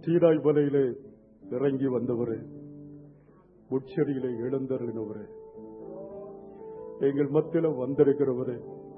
சீராய் மலையிலே இறங்கி வந்தவரே முட்செடியிலே எழுந்தருளினவரே எங்கள் மத்தியில வந்திருக்கிறவரே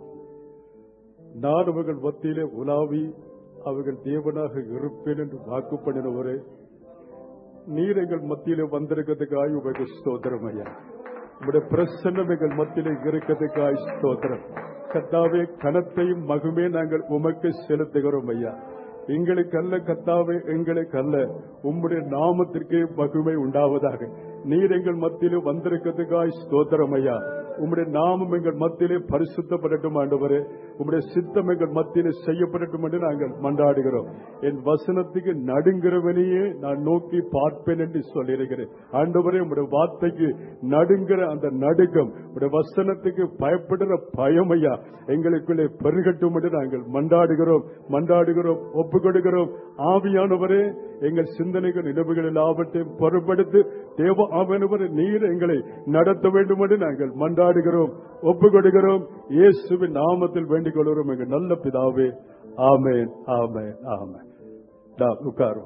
நான் அவர்கள் மத்தியிலே உலாவி அவர்கள் தேவனாக இருப்பேன் என்று வாக்கு பண்ணினவரே நீர் எங்கள் மத்தியிலே வந்திருக்கிறதுக்காய் உமக்கு ஸ்தோத்திரம் ஐயா உங்களுடைய பிரசன்னம் எங்கள் மத்தியிலே இருக்கிறதுக்காய் ஸ்தோத்திரம் கத்தாவே கனத்தையும் மகுமே நாங்கள் உமக்கு செலுத்துகிறோம் ஐயா எங்களுக்கு அல்ல கத்தாவே எங்களுக்கு அல்ல உம்முடைய நாமத்திற்கு மகிமை உண்டாவதாக நீர் எங்கள் மத்தியிலே வந்திருக்கிறதுக்காய் ஸ்தோத்திரம் ஐயா உம்முடைய நாமம் எங்கள் மத்தியிலே பரிசுத்தப்படட்டும் ஆண்டவரே உம்முடைய சித்தம் எங்கள் மத்தியிலே செய்யப்படட்டும் என்று நாங்கள் மன்றாடுகிறோம் என் வசனத்துக்கு நடுங்கிறவனையே நான் நோக்கி பார்ப்பேன் என்று சொல்லியிருக்கிறேன் ஆண்டவரே உம்முடைய வார்த்தைக்கு நடுங்கிற அந்த நடுக்கம் உடைய வசனத்துக்கு பயப்படுற பயம் ஐயா எங்களுக்குள்ளே பெருகட்டும் என்று நாங்கள் மன்றாடுகிறோம் மன்றாடுகிறோம் ஒப்பு கொடுக்கிறோம் ஆவியானவரே எங்கள் சிந்தனைகள் நினைவுகள் எல்லாவற்றையும் பொறுப்படுத்தி தேவ ஆவியானவரே நீர் எங்களை நடத்த வேண்டும் என்று நாங்கள் மன்றாடுகிறோம் ஒப்பு கொடுக்கிறோம் இயேசுவின் நாமத்தில் வேண்டிக் கொள்கிறோம் எங்கள் நல்ல பிதாவே ஆமேன் ஆமேன் ஆமேன் நாம் உட்காரும்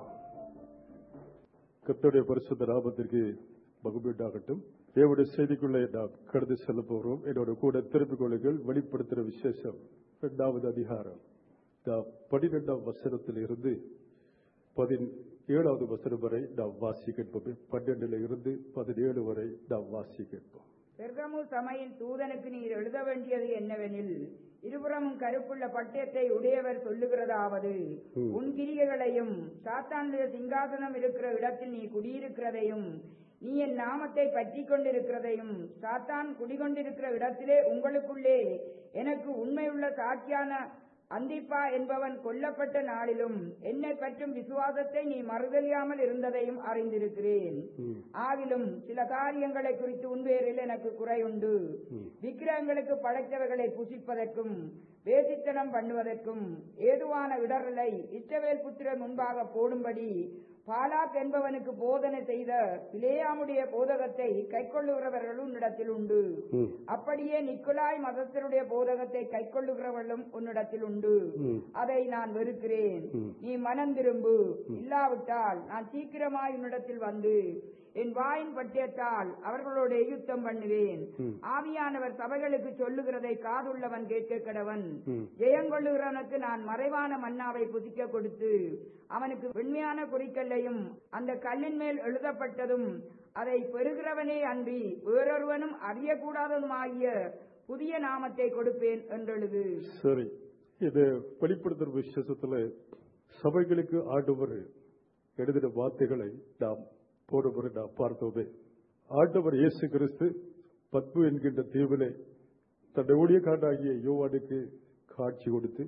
கர்த்தருடைய பரிசுத்த நாமத்திற்கு மகுபீட்டாகட்டும் தேவடைய செய்திக்குள்ளே நாம் கடந்து செல்ல போகிறோம் என்னோட கூட திருப்பிக் கொள்ளுங்கள் வெளிப்படுத்துகிற விசேஷம் இரண்டாவது அதிகாரம் நாம் பனிரெண்டாம் வசனத்தில் இருந்து பதினேழாவது வசனம் வரை நாம் வாசிக்கின்றோம் பன்னெண்டுல இருந்து பதினேழு வரை நாம் வாசிக்கின்றோம் பெர்கமு சமையின் தூதனுக்கு நீர் எழுத வேண்டியது என்னவெனில் இருபுறமும் கருப்புள்ள பட்டயத்தை உடையவர் சொல்லுகிறதாவது ம். உன் கிரியைகளையும் சாத்தானுடைய சிங்காசனம் இருக்கிற இடத்தில் நீ குடியிருக்கிறதையும் நீ என் நாமத்தை பற்றி கொண்டிருக்கிறதையும் சாத்தான் குடிகொண்டிருக்கிற இடத்திலே உங்களுக்குள்ளே எனக்கு உண்மையுள்ள சாட்சியான அந்திப்பா என்பவன் கொல்லப்பட்ட நாளிலும் என்னை பற்றும் விசுவாசத்தை நீ மறுதலியாமல் இருந்ததையும் அறிந்திருக்கிறேன் ம். ஆகிலும் சில காரியங்களை குறித்து உன் பேரில் எனக்கு குறை உண்டு ம். விக்கிரகங்களுக்கு படைத்தவைகளை புசிப்பதற்கும் வேசித்தனம் பண்ணுவதற்கும் ஏதுவான இடரலை இஸ்ரவேல் புத்திரர் முன்பாக போடும்படி பாலாக் என்பவனுக்கு போதனை செய்த பிலேயாமுடைய போதகத்தை கைக்கொள்ளுகிறவர்கள் உன்னிடத்தில் உண்டு ம். அப்படியே நிக்கோலாய் மதத்தினுடைய போதகத்தை கைக்கொள்ளுகிறவர்களும் உன்னிடத்தில் உண்டு ம். அதை நான் வெறுக்கிறேன் ம். நீ மனம் திரும்பு இல்லாவிட்டால் நான் சீக்கிரமாய் உன்னிடத்தில் வந்து என் வாயின் பட்டியத்தால் அவர்களோட யுத்தம் பண்ணுவேன் ம். ஆவியானவர் சபைகளுக்கு சொல்லுகிறதை காதுள்ளவன் கேட்க கடவன் ம். ஜெயங்கொள்ளுகிறவனுக்கு நான் மறைவான மன்னாவை புதிக்க கொடுத்து அவனுக்கு வெண்மையான குறிக்கல்லையும் அந்த கல்லின் மேல் எழுதப்பட்டதும் அதை பெறுகிறவனே அன்றி வேறொருவனும் அறியக்கூடாததுமாகிய புதிய நாமத்தை கொடுப்பேன் என்றெழுது சரி இது வெளிப்படுத்துற விசேஷத்துல சபைகளுக்கு ஆண்டவர் எழுதின வார்த்தைகளை நாம் போன முறை நாம் பார்த்தோமே ஆண்டவர் இயேசு கிறிஸ்து பத்மு என்கின்ற தீவிலே தன்னுடைய ஊழியக்காரனாகிய யோவானுக்கு காட்சி கொடுத்து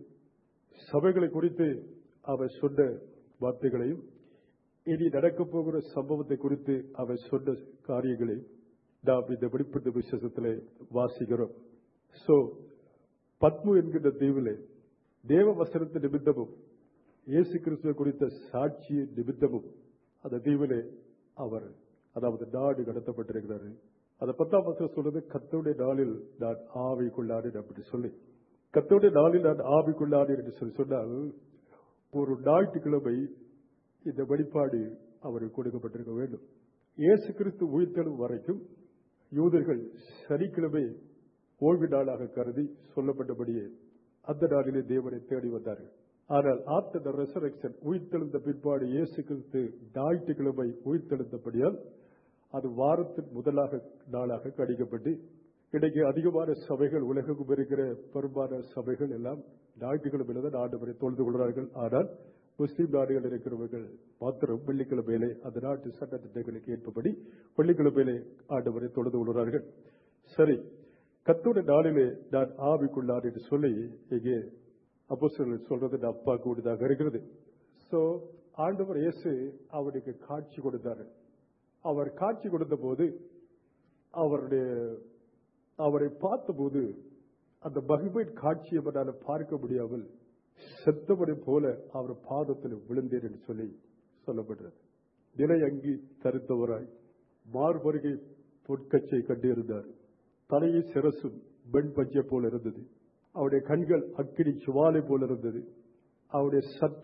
சபைகளை குறித்து அவர் சொன்ன வார்த்தைகளையும் இனி நடக்கப் போகிற சம்பவத்தை குறித்து அவர் சொன்ன காரியங்களையும் நாம் இந்த வெளிப்படுத்த விசேஷத்திலே வாசிக்கிறோம் சோ பத்மு என்கின்ற தீவிலே தேவ வசனத்தின் நிமித்தமும் இயேசு கிறிஸ்துவ குறித்த சாட்சிய நிமித்தமும் அந்த தீவிலே அவர் அதாவது நாடு கடத்தப்பட்டிருக்கிறாரு அந்த பத்தாம் வசனம் சொல்றது கத்தோடைய நாளில் நான் ஆவி கொள்ளாடேன் அப்படி சொல்லி கத்தோடைய நாளில் நான் ஆவி கொள்ளாடேன் என்று சொல்லி சொன்னால் ஒரு ஞாயிற்றுக்கிழமை இந்த வெளிப்பாடு அவருக்கு கொடுக்கப்பட்டிருக்க வேண்டும் இயேசு கிறிஸ்து உயிர்த்தெழும் வரைக்கும் யூதர்கள் சனிக்கிழமை ஓய்வு நாளாக கருதி சொல்லப்பட்டபடியே அந்த நாளிலே தேவனை தேடி வந்தார்கள் ஆனால் ஆஃப்டர் த ரெசரக்ஷன் உயிர்த்தெழுந்த பிற்பாடு இயேசு கிறிஸ்து ஞாயிற்றுக்கிழமை உயிர்த்தெழுந்தபடியால் அது வாரத்தின் முதலாக நாளாக கணிக்கப்பட்டு இன்றைக்கு அதிகமான சபைகள் உலகெங்கும் இருக்கிற பெரும்பாலான சபைகள் எல்லாம் ஞாயிற்றுக்கிழமையில தான் ஆண்டவரை தொழுது கொள்கிறார்கள் ஆனால் முஸ்லீம் நாடுகள் இருக்கிறவர்கள் மாத்திரம் வெள்ளிக்கிழமையிலே அந்த நாட்டு சட்டத்திட்டங்களுக்கு ஏற்பபடி வெள்ளிக்கிழமையிலே ஆண்டவரை தொழுது கொள்கிறார்கள் சரி கத்தோட நாளிலே நான் ஆவிக்குள்ளார் என்று சொல்லி இங்கே அப்போஸ்தலர்கள் சொல்றது இந்த அப்பா கூடியதாக இருக்கிறது சோ ஆண்டவர் இயேசு அவருக்கு காட்சி கொடுத்தாரு அவர் காட்சி கொடுத்த போது அவருடைய அவரை பார்த்தபோது அந்த மகிமை காட்சியை அவரால் பார்க்க முடியாமல் செத்தபடி போல அவர் பாதத்தில் விழுந்தேன் என்று சொல்லி சொல்லப்படுறது நிலை அங்கி தரித்தவராய் மார்பருகை பொற்கச்சை கண்டிருந்தார் தலையை சிரசும் பெண் பஞ்சை போல இருந்தது அவருடைய கண்கள் அக்கினி சுவாலை போல இருந்தது அவருடைய சத்தம்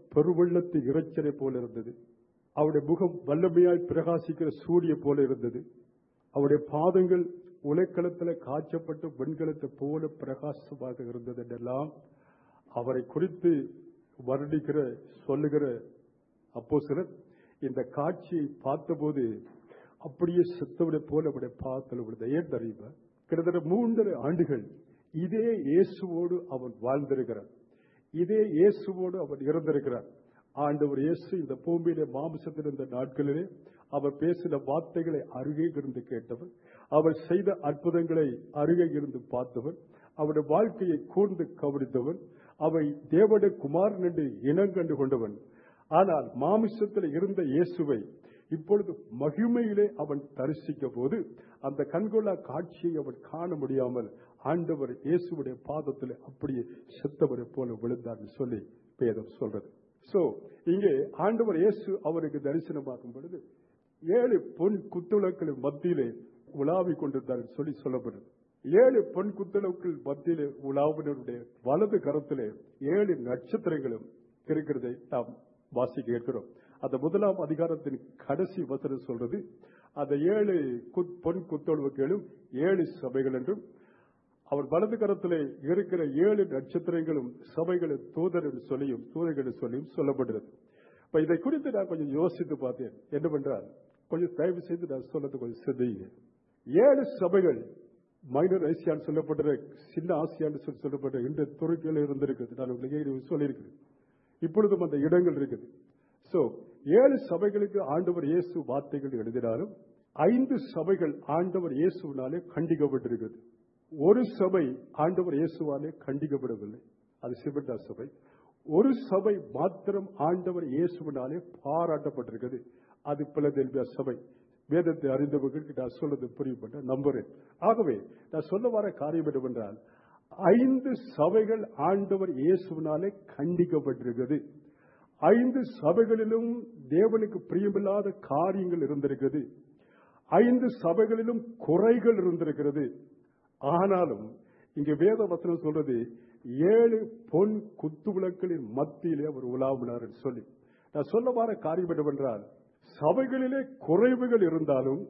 பெருவெள்ளத்து இறைச்சலை போல இருந்தது அவருடைய முகம் வல்லமையாய் பிரகாசிக்கிற சூரிய போல இருந்தது அவருடைய பாதங்கள் உலைக்களத்தில் காய்ச்சப்பட்டு வெண்கலத்தை போல பிரகாசமாக இருந்தது என்றெல்லாம் அவரை குறித்து வர்ணிக்கிற சொல்லுகிற அப்போ சிலர் இந்த காட்சியை பார்த்தபோது அப்படியே செத்தவனை போல அவருடைய பாதத்தில் விழுந்த ஏன் தெரியுமா கிட்டத்தட்ட மூன்றரை ஆண்டுகள் இதே இயேசுவோடு அவன் வாழ்ந்திருக்கிறான் இதே இயேசுவோடு அவன் இருந்திருக்கிறான் ஆண்டவர் இயேசு இந்த பூமியிலே மாம்சத்தில் இருந்த நாட்களிலே அவர் பேசின வார்த்தைகளை அருகே இருந்து கேட்டவன் அவர் செய்த அற்புதங்களை அருகே இருந்து பார்த்தவன் அவருடைய வாழ்க்கையை கூர்ந்து கவனித்தவன் அவை தேவனுடைய குமாரன் என்று இனங்கண்டு கொண்டவன் ஆனால் மாமிசத்தில் இருந்த இயேசுவை இப்பொழுது மகிமையிலே அவன் தரிசிக்க போது அந்த கண்கொள்ளா காட்சியை அவன் காண முடியாமல் ஆண்டவர் இயேசுடைய பாதத்தில் அப்படியே செத்தவரை போல விழுந்தார் சொல்லி பேதம் சொல்றது சோ இங்கே ஆண்டவர் இயேசு அவருக்கு தரிசனமாகும் பொழுது ஏழு பொன் குத்துளக்களின் மத்தியிலே உலாவிக் கொண்டிருந்தார் சொல்லி சொல்லப்படுது ஏழு பொன் குத்துளக்கள் மத்தியிலே உலாவினருடைய வலது கரத்திலே ஏழு நட்சத்திரங்களும் இருக்கிறதை நாம் வாசிக்க இருக்கிறோம் அந்த முதலாம் அதிகாரத்தின் கடைசி வசனம் சொல்றது அந்த ஏழு குத்- பொன் குத்தொழுவுகளும் ஏழு சபைகள் என்றும் அவர் வலது கரத்திலே இருக்கிற ஏழு நட்சத்திரங்களும் சபைகளின் தூதர் என்று சொல்லியும் தூதர்கள் என்று சொல்லியும் சொல்லப்படுகிறது இப்ப இதை குறித்து நான் கொஞ்சம் யோசித்து பார்த்தேன் என்னவென்றால் கொஞ்சம் தயவு செய்து நான் சொல்றது கொஞ்சம் சிந்திங்க ஏழு சபைகள் மைனர் ஏசியான்னு சொல்லப்படுற சின்ன ஆசியான்னு சொல்லி சொல்லப்படுற இந்த துறைகளில் இருந்திருக்குது நான் உங்களுக்கு ஏற்கனவே சொல்லியிருக்கிறேன் இப்பொழுதும் அந்த இடங்கள் இருக்குது சோ ஏழு சபைகளுக்கு ஆண்டவர் இயேசு வார்த்தைகள் எழுதினாலும் ஐந்து சபைகள் ஆண்டவர் இயேசுவினாலே கண்டிக்கப்பட்டிருக்கிறது ஒரு சபை ஆண்டவர் இயேசுவாலே கண்டிக்கப்படவில்லை அது சிவண்டா சபை ஒரு சபை மாத்திரம் ஆண்டவர் இயேசுவினாலே பாராட்டப்பட்டிருக்கிறது அது பிளதெல்வியா சபை வேதத்தை அறிந்தவர்களுக்கு நான் சொல்றது புரியும் நம்புறேன் ஆகவே நான் சொல்ல வர காரியம் என்னவென்றால் ஐந்து சபைகள் ஆண்டவர் இயேசுவினாலே கண்டிக்கப்பட்டிருக்கிறது ஐந்து சபைகளிலும் தேவனுக்கு பிரியமில்லாத காரியங்கள் இருந்திருக்கிறது ஐந்து சபைகளிலும் குறைகள் இருந்திருக்கிறது ஆனாலும் இங்க வேத வசனம் சொல்றது ஏழு பொன் குத்து விளக்குகளின் மத்தியிலே அவர் உலாவினார் என்று சொல்லி நான் சொல்ல வர காரியம் என்னவென்றால் சபைகளிலே குறைவுகள் இருந்தாலும்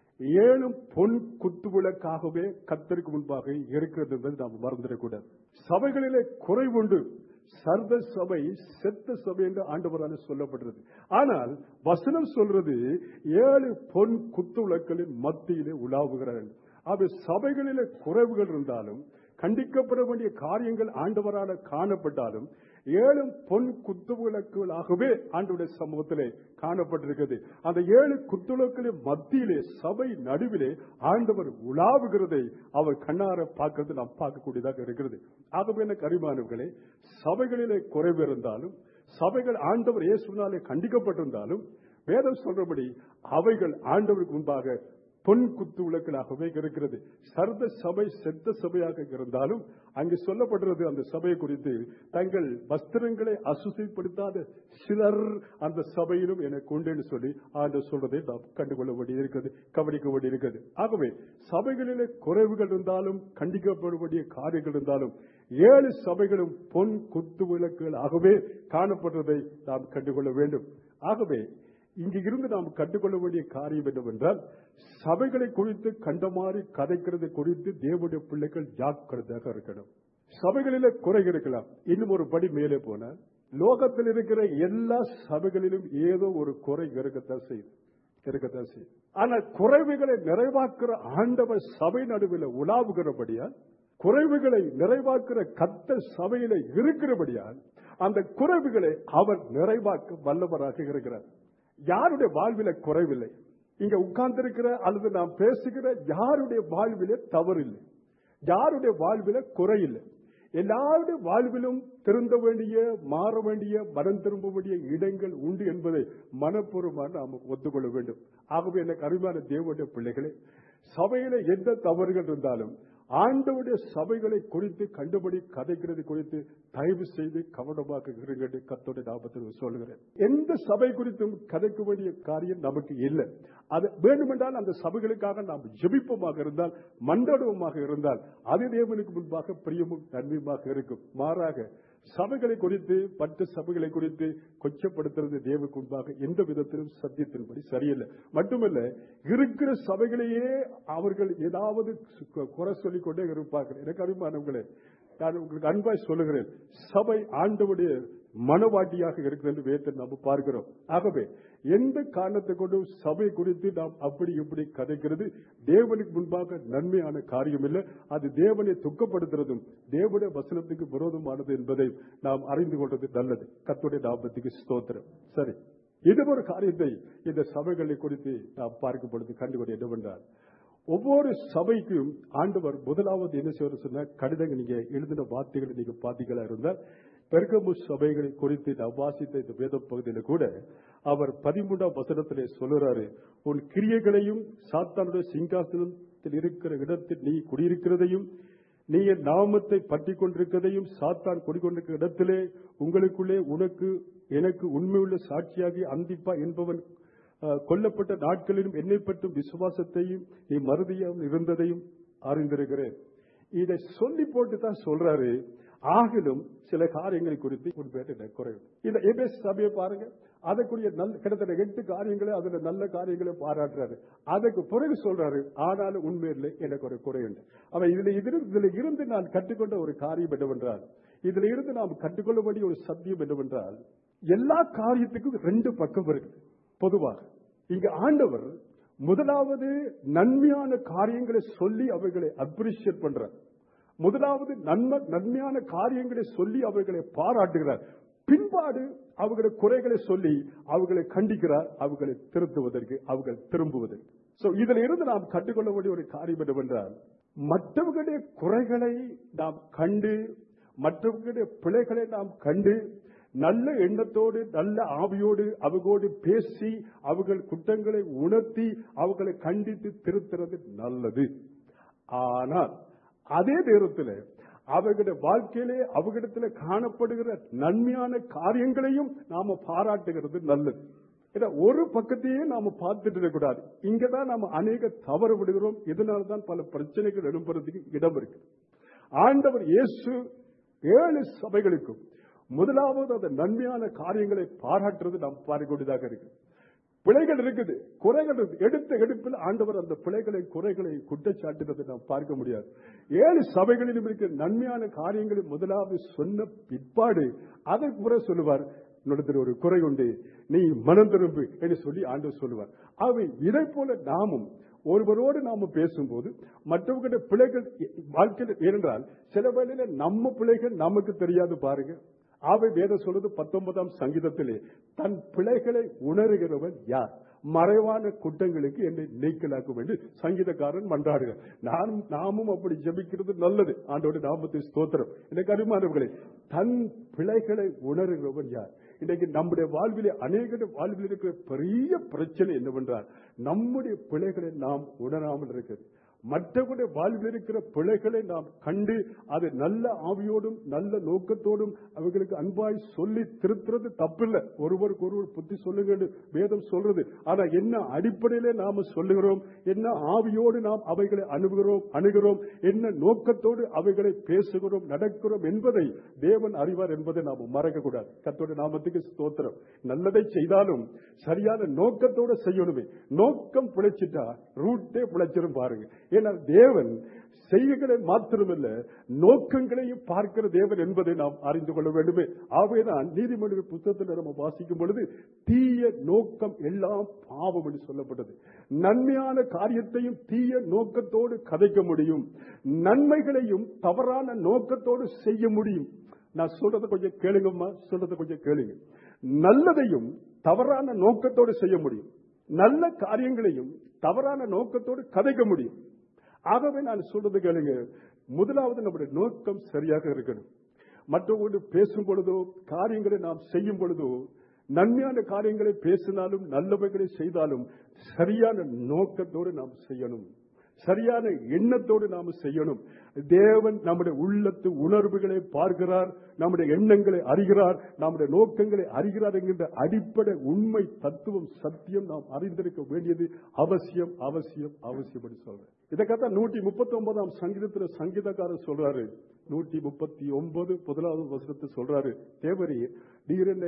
ஏழும் பொன் குத்து விளக்காகவே கத்தருக்கு முன்பாக இருக்கிறது என்பதை நாம் மறந்துடக்கூடாது சபைகளிலே குறைவுண்டு சர்வ சபை செத்த சபை என்று ஆண்டவரால் சொல்லப்படுறது ஆனால் வசனம் சொல்றது ஏழு பொன் குத்து விளக்குகளின் மத்தியிலே உலாவுகிறார்கள் அது சபைகளிலே குறைவுகள் இருந்தாலும் கண்டிக்கப்பட வேண்டிய காரியங்கள் ஆண்டவரால் காணப்பட்டாலும் ஏழு பொன் குத்துவிளக்குகளாகவே ஆண்டவருடைய சமூகத்திலே காணப்பட்டிருக்கிறது அந்த ஏழு குத்துவிளக்குகளின் மத்தியிலே சபை நடுவிலே ஆண்டவர் உலாவுகிறதை அவர் கண்ணார பார்க்கிறது நாம் பார்க்கக்கூடியதாக இருக்கிறது ஆகவே எனக்கு அறிமானவர்களே சபைகளிலே குறைவு இருந்தாலும் சபைகள் ஆண்டவர் இயேசுனாலே கண்டிக்கப்பட்டிருந்தாலும் வேதம் சொல்றபடி அவைகள் ஆண்டவருக்கு முன்பாக பொன் குத்து விளக்கலாகவே இருக்கிறது சர்வ சபை செத்த சபையாக இருந்தாலும் அங்கு சொல்லப்படுறது அந்த சபையை குறித்து தங்கள் வஸ்திரங்களை அசுசிப்படுத்தாத சிலர் அந்த சபையிலும் எனக்கு உண்டுன்னு சொல்லி ஆண்டு சொல்றதை நாம் கண்டுகொள்ள வேண்டி இருக்கிறது கவனிக்க வேண்டி இருக்கிறது ஆகவே சபைகளிலே குறைவுகள் இருந்தாலும் கண்டிக்கப்பட வேண்டிய காரியங்கள் இருந்தாலும் ஏழு சபைகளும் பொன் குத்து விளக்குகளாகவே காணப்படுறதை நாம் கண்டுகொள்ள வேண்டும் ஆகவே இங்கு இருந்து நாம் கண்டுகொள்ள வேண்டிய காரியம் என்னவென்றால் சபைகளை குறித்து கண்டமாறி கதைக்கிறது குறித்து தேவனுடைய பிள்ளைகள் ஜாக்கிரதையாக இருக்கணும் சபைகளிலே குறை இருக்கலாம் இன்னும் ஒரு படி மேலே போன லோகத்தில் இருக்கிற எல்லா சபைகளிலும் ஏதோ ஒரு குறை இருக்கத்தான் செய்யுது இருக்கத்தான் செய்யுது ஆனா குறைவுகளை நிறைவாக்குற ஆண்டவர் சபை நடுவில் உலாவுகிறபடியால் குறைவுகளை நிறைவாக்குற கத்த சபையில இருக்கிறபடியால் அந்த குறைவுகளை அவர் நிறைவாக்க வல்லவராக இருக்கிறார் யாருடைய வாழ்வில குறைவில்லை இங்க உட்கார்ந்திருக்கிற அல்லது நாம் பேசுகிற யாருடைய வாழ்விலே தவறில்லை யாருடைய வாழ்வில குறையில்லை எல்லாருடைய வாழ்விலும் திருந்த வேண்டிய மாற வேண்டிய மனம் திரும்ப வேண்டிய இடங்கள் உண்டு என்பதை மனப்பூர்வமாக நாம் ஒத்துக்கொள்ள வேண்டும் ஆகவே எனக்கு அருமையான தேவனுடைய பிள்ளைகளே சபையில எந்த தவறுகள் இருந்தாலும் ஆண்டவுடைய சபைகளை குறித்து கண்டுபடி கதைக்கிறது குறித்து தயவு செய்து கவனமாக இருங்கள் கத்தோட ஞாபகத்தில் சொல்லுகிறேன் எந்த சபை குறித்தும் கதைக்க வேண்டிய காரியம் நமக்கு இல்லை அது வேண்டுமென்றால் அந்த சபைகளுக்காக நாம் ஜெபிப்போமாக இருந்தால் மண்டடவுமாக இருந்தால் அது தேவனுக்கு முன்பாக பிரியமும் நன்மையுமாக இருக்கும் மாறாக சபைகளை குறித்து மற்ற சபைகளை குறித்து கொச்சப்படுத்துறது தேவக்கு முன்பாக எந்த விதத்திலும் சத்தியத்தின்படி சரியில்லை மட்டுமல்ல இருக்கிற சபைகளையே அவர்கள் ஏதாவது சு- குறை சொல்லிக் கொண்டே இருப்பார்கள் எனக்கு அபிமானங்களே நான் உங்களுக்கு அன்பாய் சொல்லுகிறேன் சபை ஆண்டவுடைய மனவாட்டியாக இருக்கிறது என்று வேதத்தை நாம் பார்க்கிறோம் ஆகவே எந்த காரணத்தை கொண்டு சபை குறித்து நாம் அப்படி இப்படி கதைக்கிறது தேவனுக்கு முன்பாக நன்மையான காரியம் இல்லை அது தேவனை துக்கப்படுத்துறதும் தேவனுடைய வசனத்துக்கு விரோதமானது என்பதை நாம் அறிந்து கொள்வது நல்லது கத்துடைய நாமத்துக்கு ஸ்தோத்திரம் சரி இது ஒரு காரியத்தை இந்த சபைகளை குறித்து நாம் பார்க்கும் பொழுது கண்டுகொண்டு என்னவென்றால் ஒவ்வொரு சபைக்கும் ஆண்டவர் முதலாவது என்ன செய்வார் சொன்னா கடிதங்கள் நீங்க எழுதின வார்த்தைகளை நீங்க பாத்தீங்களா இருந்தால் பெருகமு சபைகளை குறித்து நான் வாசித்த இந்த வேத பகுதியில கூட அவர் பதிமூன்றாம் வசனத்திலே சொல்லுறாரு உன் கிரியைகளையும் சாத்தானுடைய சிங்காசனத்தில் இருக்கிற இடத்தில் நீ குடியிருக்கிறதையும் நீ என் நாமத்தை பற்றி கொண்டிருக்கிறதையும் சாத்தான் குடிக்கொண்டிருக்கிற இடத்திலே உங்களுக்குள்ளே உனக்கு எனக்கு உண்மையுள்ள சாட்சியாகி அந்திப்பா என்பவன் அஹ், கொல்லப்பட்ட நாட்களிலும் என்னை பற்றும் விசுவாசத்தையும் நீ மறுதியாமல் இருந்ததையும் அறிந்திருக்கிறேன் இதை சொல்லி போட்டு தான் சொல்றாரு ஆகிலும் சில காரியங்களை குறித்து உண்மையான குறைவு இந்த எபேஸ் சபையை பாருங்க அதற்குரிய நல்ல கிட்டத்தட்ட எட்டு காரியங்களை அதுல நல்ல காரியங்களை பாராட்டுறாரு அதுக்கு பிறகு சொல்றாரு ஆனாலும் உண்மையில் எனக்கு ஒரு குறை உண்டு அவன் இதுல இதில் இதுல இருந்து நான் கற்றுக்கொண்ட ஒரு காரியம் என்னவென்றால் இதுல இருந்து நாம் கற்றுக்கொள்ள வேண்டிய ஒரு சத்தியம் என்னவென்றால் எல்லா காரியத்துக்கும் ரெண்டு பக்கம் இருக்குது பொதுவாக இங்க ஆண்டவர் முதலாவது நன்மையான காரியங்களை சொல்லி அவைகளை அப்ரிஷியேட் பண்றார் முதலாவது நன்மை நன்மையான காரியங்களை சொல்லி அவர்களை பாராட்டுகிறார் பின்பாடு அவர்களுடைய குறைகளை சொல்லி அவர்களை கண்டிக்கிறார் அவர்களை திருத்துவதற்கு அவர்கள் திரும்புவதற்கு சோ இதுல இருந்து நாம் கற்றுக்கொள்ள வேண்டிய ஒரு காரியம் என்னவென்றால் மற்றவர்களுடைய குறைகளை நாம் கண்டு மற்றவர்களுடைய பிழைகளை நாம் கண்டு நல்ல எண்ணத்தோடு நல்ல ஆவியோடு அவர்களோடு பேசி அவர்கள் குற்றங்களை உணர்த்தி அவர்களை கண்டித்து திருத்துறது நல்லது ஆனால் அதே நேரத்தில் அவர்களுடைய வாழ்க்கையிலே அவர்களிடத்தில் காணப்படுகிற நன்மையான காரியங்களையும் நாம பாராட்டுகிறது நல்லது ஏன்னா ஒரு பக்கத்தையே நாம பார்த்துட்டு இருக்கக்கூடாது இங்கதான் நாம அநேக தவறு விடுகிறோம் இதனால தான் பல பிரச்சனைகள் எழும்புறதுக்கு இடம் இருக்கு ஆண்டவர் இயேசு ஏழு சபைகளுக்கும் முதலாவது அந்த நன்மையான காரியங்களை பாராட்டுறது நாம் பார்க்கக்கூடியதாக இருக்கு பிழைகள் இருக்குது குறைகள் இருக்குது எடுத்த எடுப்பில் ஆண்டவர் அந்த பிழைகளை குறைகளை குற்றச்சாட்டுறதை நாம் பார்க்க முடியாது ஏழு சபைகளிலும் இருக்கிற நன்மையான காரியங்களை முதலாவது சொன்ன பிற்பாடு அதை குறை சொல்லுவார் உன்னிடத்தில் ஒரு குறை உண்டு நீ மனம் திரும்பு என்று சொல்லி ஆண்டவர் சொல்லுவார் அவை இதை போல நாமும் ஒருவரோடு நாம பேசும்போது மற்றவர்களுடைய பிழைகள் வாழ்க்கையில் ஏனென்றால் சில வேளையில நம்ம பிழைகள் நமக்கு தெரியாது பாருங்க ஆவை வேதம் சொல்றது பத்தொன்பதாம் சங்கீதத்திலே தன் பிழைகளை உணர்கிறவன் யார் மறைவான குற்றங்களுக்கு என்னை நீக்கலாக்கும் என்று சங்கீதக்காரன் மன்றாடுகிறார் நானும் நாமும் அப்படி ஜெபிக்கிறது நல்லது ஆண்டோட நாமத்தை ஸ்தோத்திரம் எனக்கு அருமானவர்களே தன் பிழைகளை உணர்கிறவன் யார் இன்னைக்கு நம்முடைய வாழ்விலே அநேக வாழ்வில் இருக்கிற பெரிய பிரச்சனை என்னவென்றால் நம்முடைய பிழைகளை நாம் உணராமல் இருக்கிறது மற்றவருடைய வாழ்வில் இருக்கிற பிழைகளை நாம் கண்டு அது நல்ல ஆவியோடும் நல்ல நோக்கத்தோடும் அவர்களுக்கு அன்பாய் சொல்லி திருத்துறது தப்பில்லை ஒருவருக்கு ஒருவர் புத்தி சொல்லுங்க என்று வேதம் சொல்றது ஆனா என்ன அடிப்படையிலே நாம சொல்லுகிறோம் என்ன ஆவியோடு நாம் அவைகளை அணுகுகிறோம் அணுகிறோம் என்ன நோக்கத்தோடு அவைகளை பேசுகிறோம் நடக்கிறோம் என்பதை தேவன் அறிவார் என்பதை நாம் மறக்க கூடாது கத்தோட நாமத்துக்கு ஸ்தோத்திரம் நல்லதை செய்தாலும் சரியான நோக்கத்தோட செய்யணுமே நோக்கம் பிழைச்சிட்டா ரூட்டே பிழைச்சிரும் பாருங்க ஏன்னா தேவன் செய்கைகளை மாத்திரமல்ல நோக்கங்களையும் பார்க்கிற தேவன் என்பதை நாம் அறிந்து கொள்ள வேண்டுமே ஆகவேதான் நீதிமன்ற புத்தகத்தில் நம்ம வாசிக்கும் பொழுது தீய நோக்கம் எல்லாம் பாவம் என்று சொல்லப்பட்டது நன்மையான காரியத்தையும் தீய நோக்கத்தோடு கதைக்க முடியும் நன்மைகளையும் தவறான நோக்கத்தோடு செய்ய முடியும் நான் சொல்றதை கொஞ்சம் கேளுங்கம்மா சொல்றதை கொஞ்சம் கேளுங்க நல்லதையும் தவறான நோக்கத்தோடு செய்ய முடியும் நல்ல காரியங்களையும் தவறான நோக்கத்தோடு கதைக்க முடியும் ஆகவே நான் சொல்றது கேளுங்க முதலாவது நம்முடைய நோக்கம் சரியாக இருக்கணும் மற்றவங்களோடு பேசும் பொழுதோ காரியங்களை நாம் செய்யும் பொழுதோ நன்மையான காரியங்களை பேசினாலும் நல்லவைகளை செய்தாலும் சரியான நோக்கத்தோடு நாம் செய்யணும் சரியான எண்ணத்தோடு நாம செய்யணும் தேவன் நம்முடைய உள்ளத்து உணர்வுகளை பார்க்கிறார் நம்முடைய எண்ணங்களை அறிகிறார் நம்முடைய நோக்கங்களை அறிகிறார் என்கின்ற அடிப்படை உண்மை தத்துவம் சத்தியம் நாம் அறிந்திருக்க வேண்டியது அவசியம் அவசியம் அவசியம் என்று சொல்றேன் இதற்காக நூற்றி முப்பத்தி ஒன்பதாம் சங்கீதத்துல சங்கீதக்காரர் சொல்றாரு நூற்றி முப்பத்தி ஒன்பது முதலாவது வசனத்தை சொல்றாரு தேவரே நீர் என்னை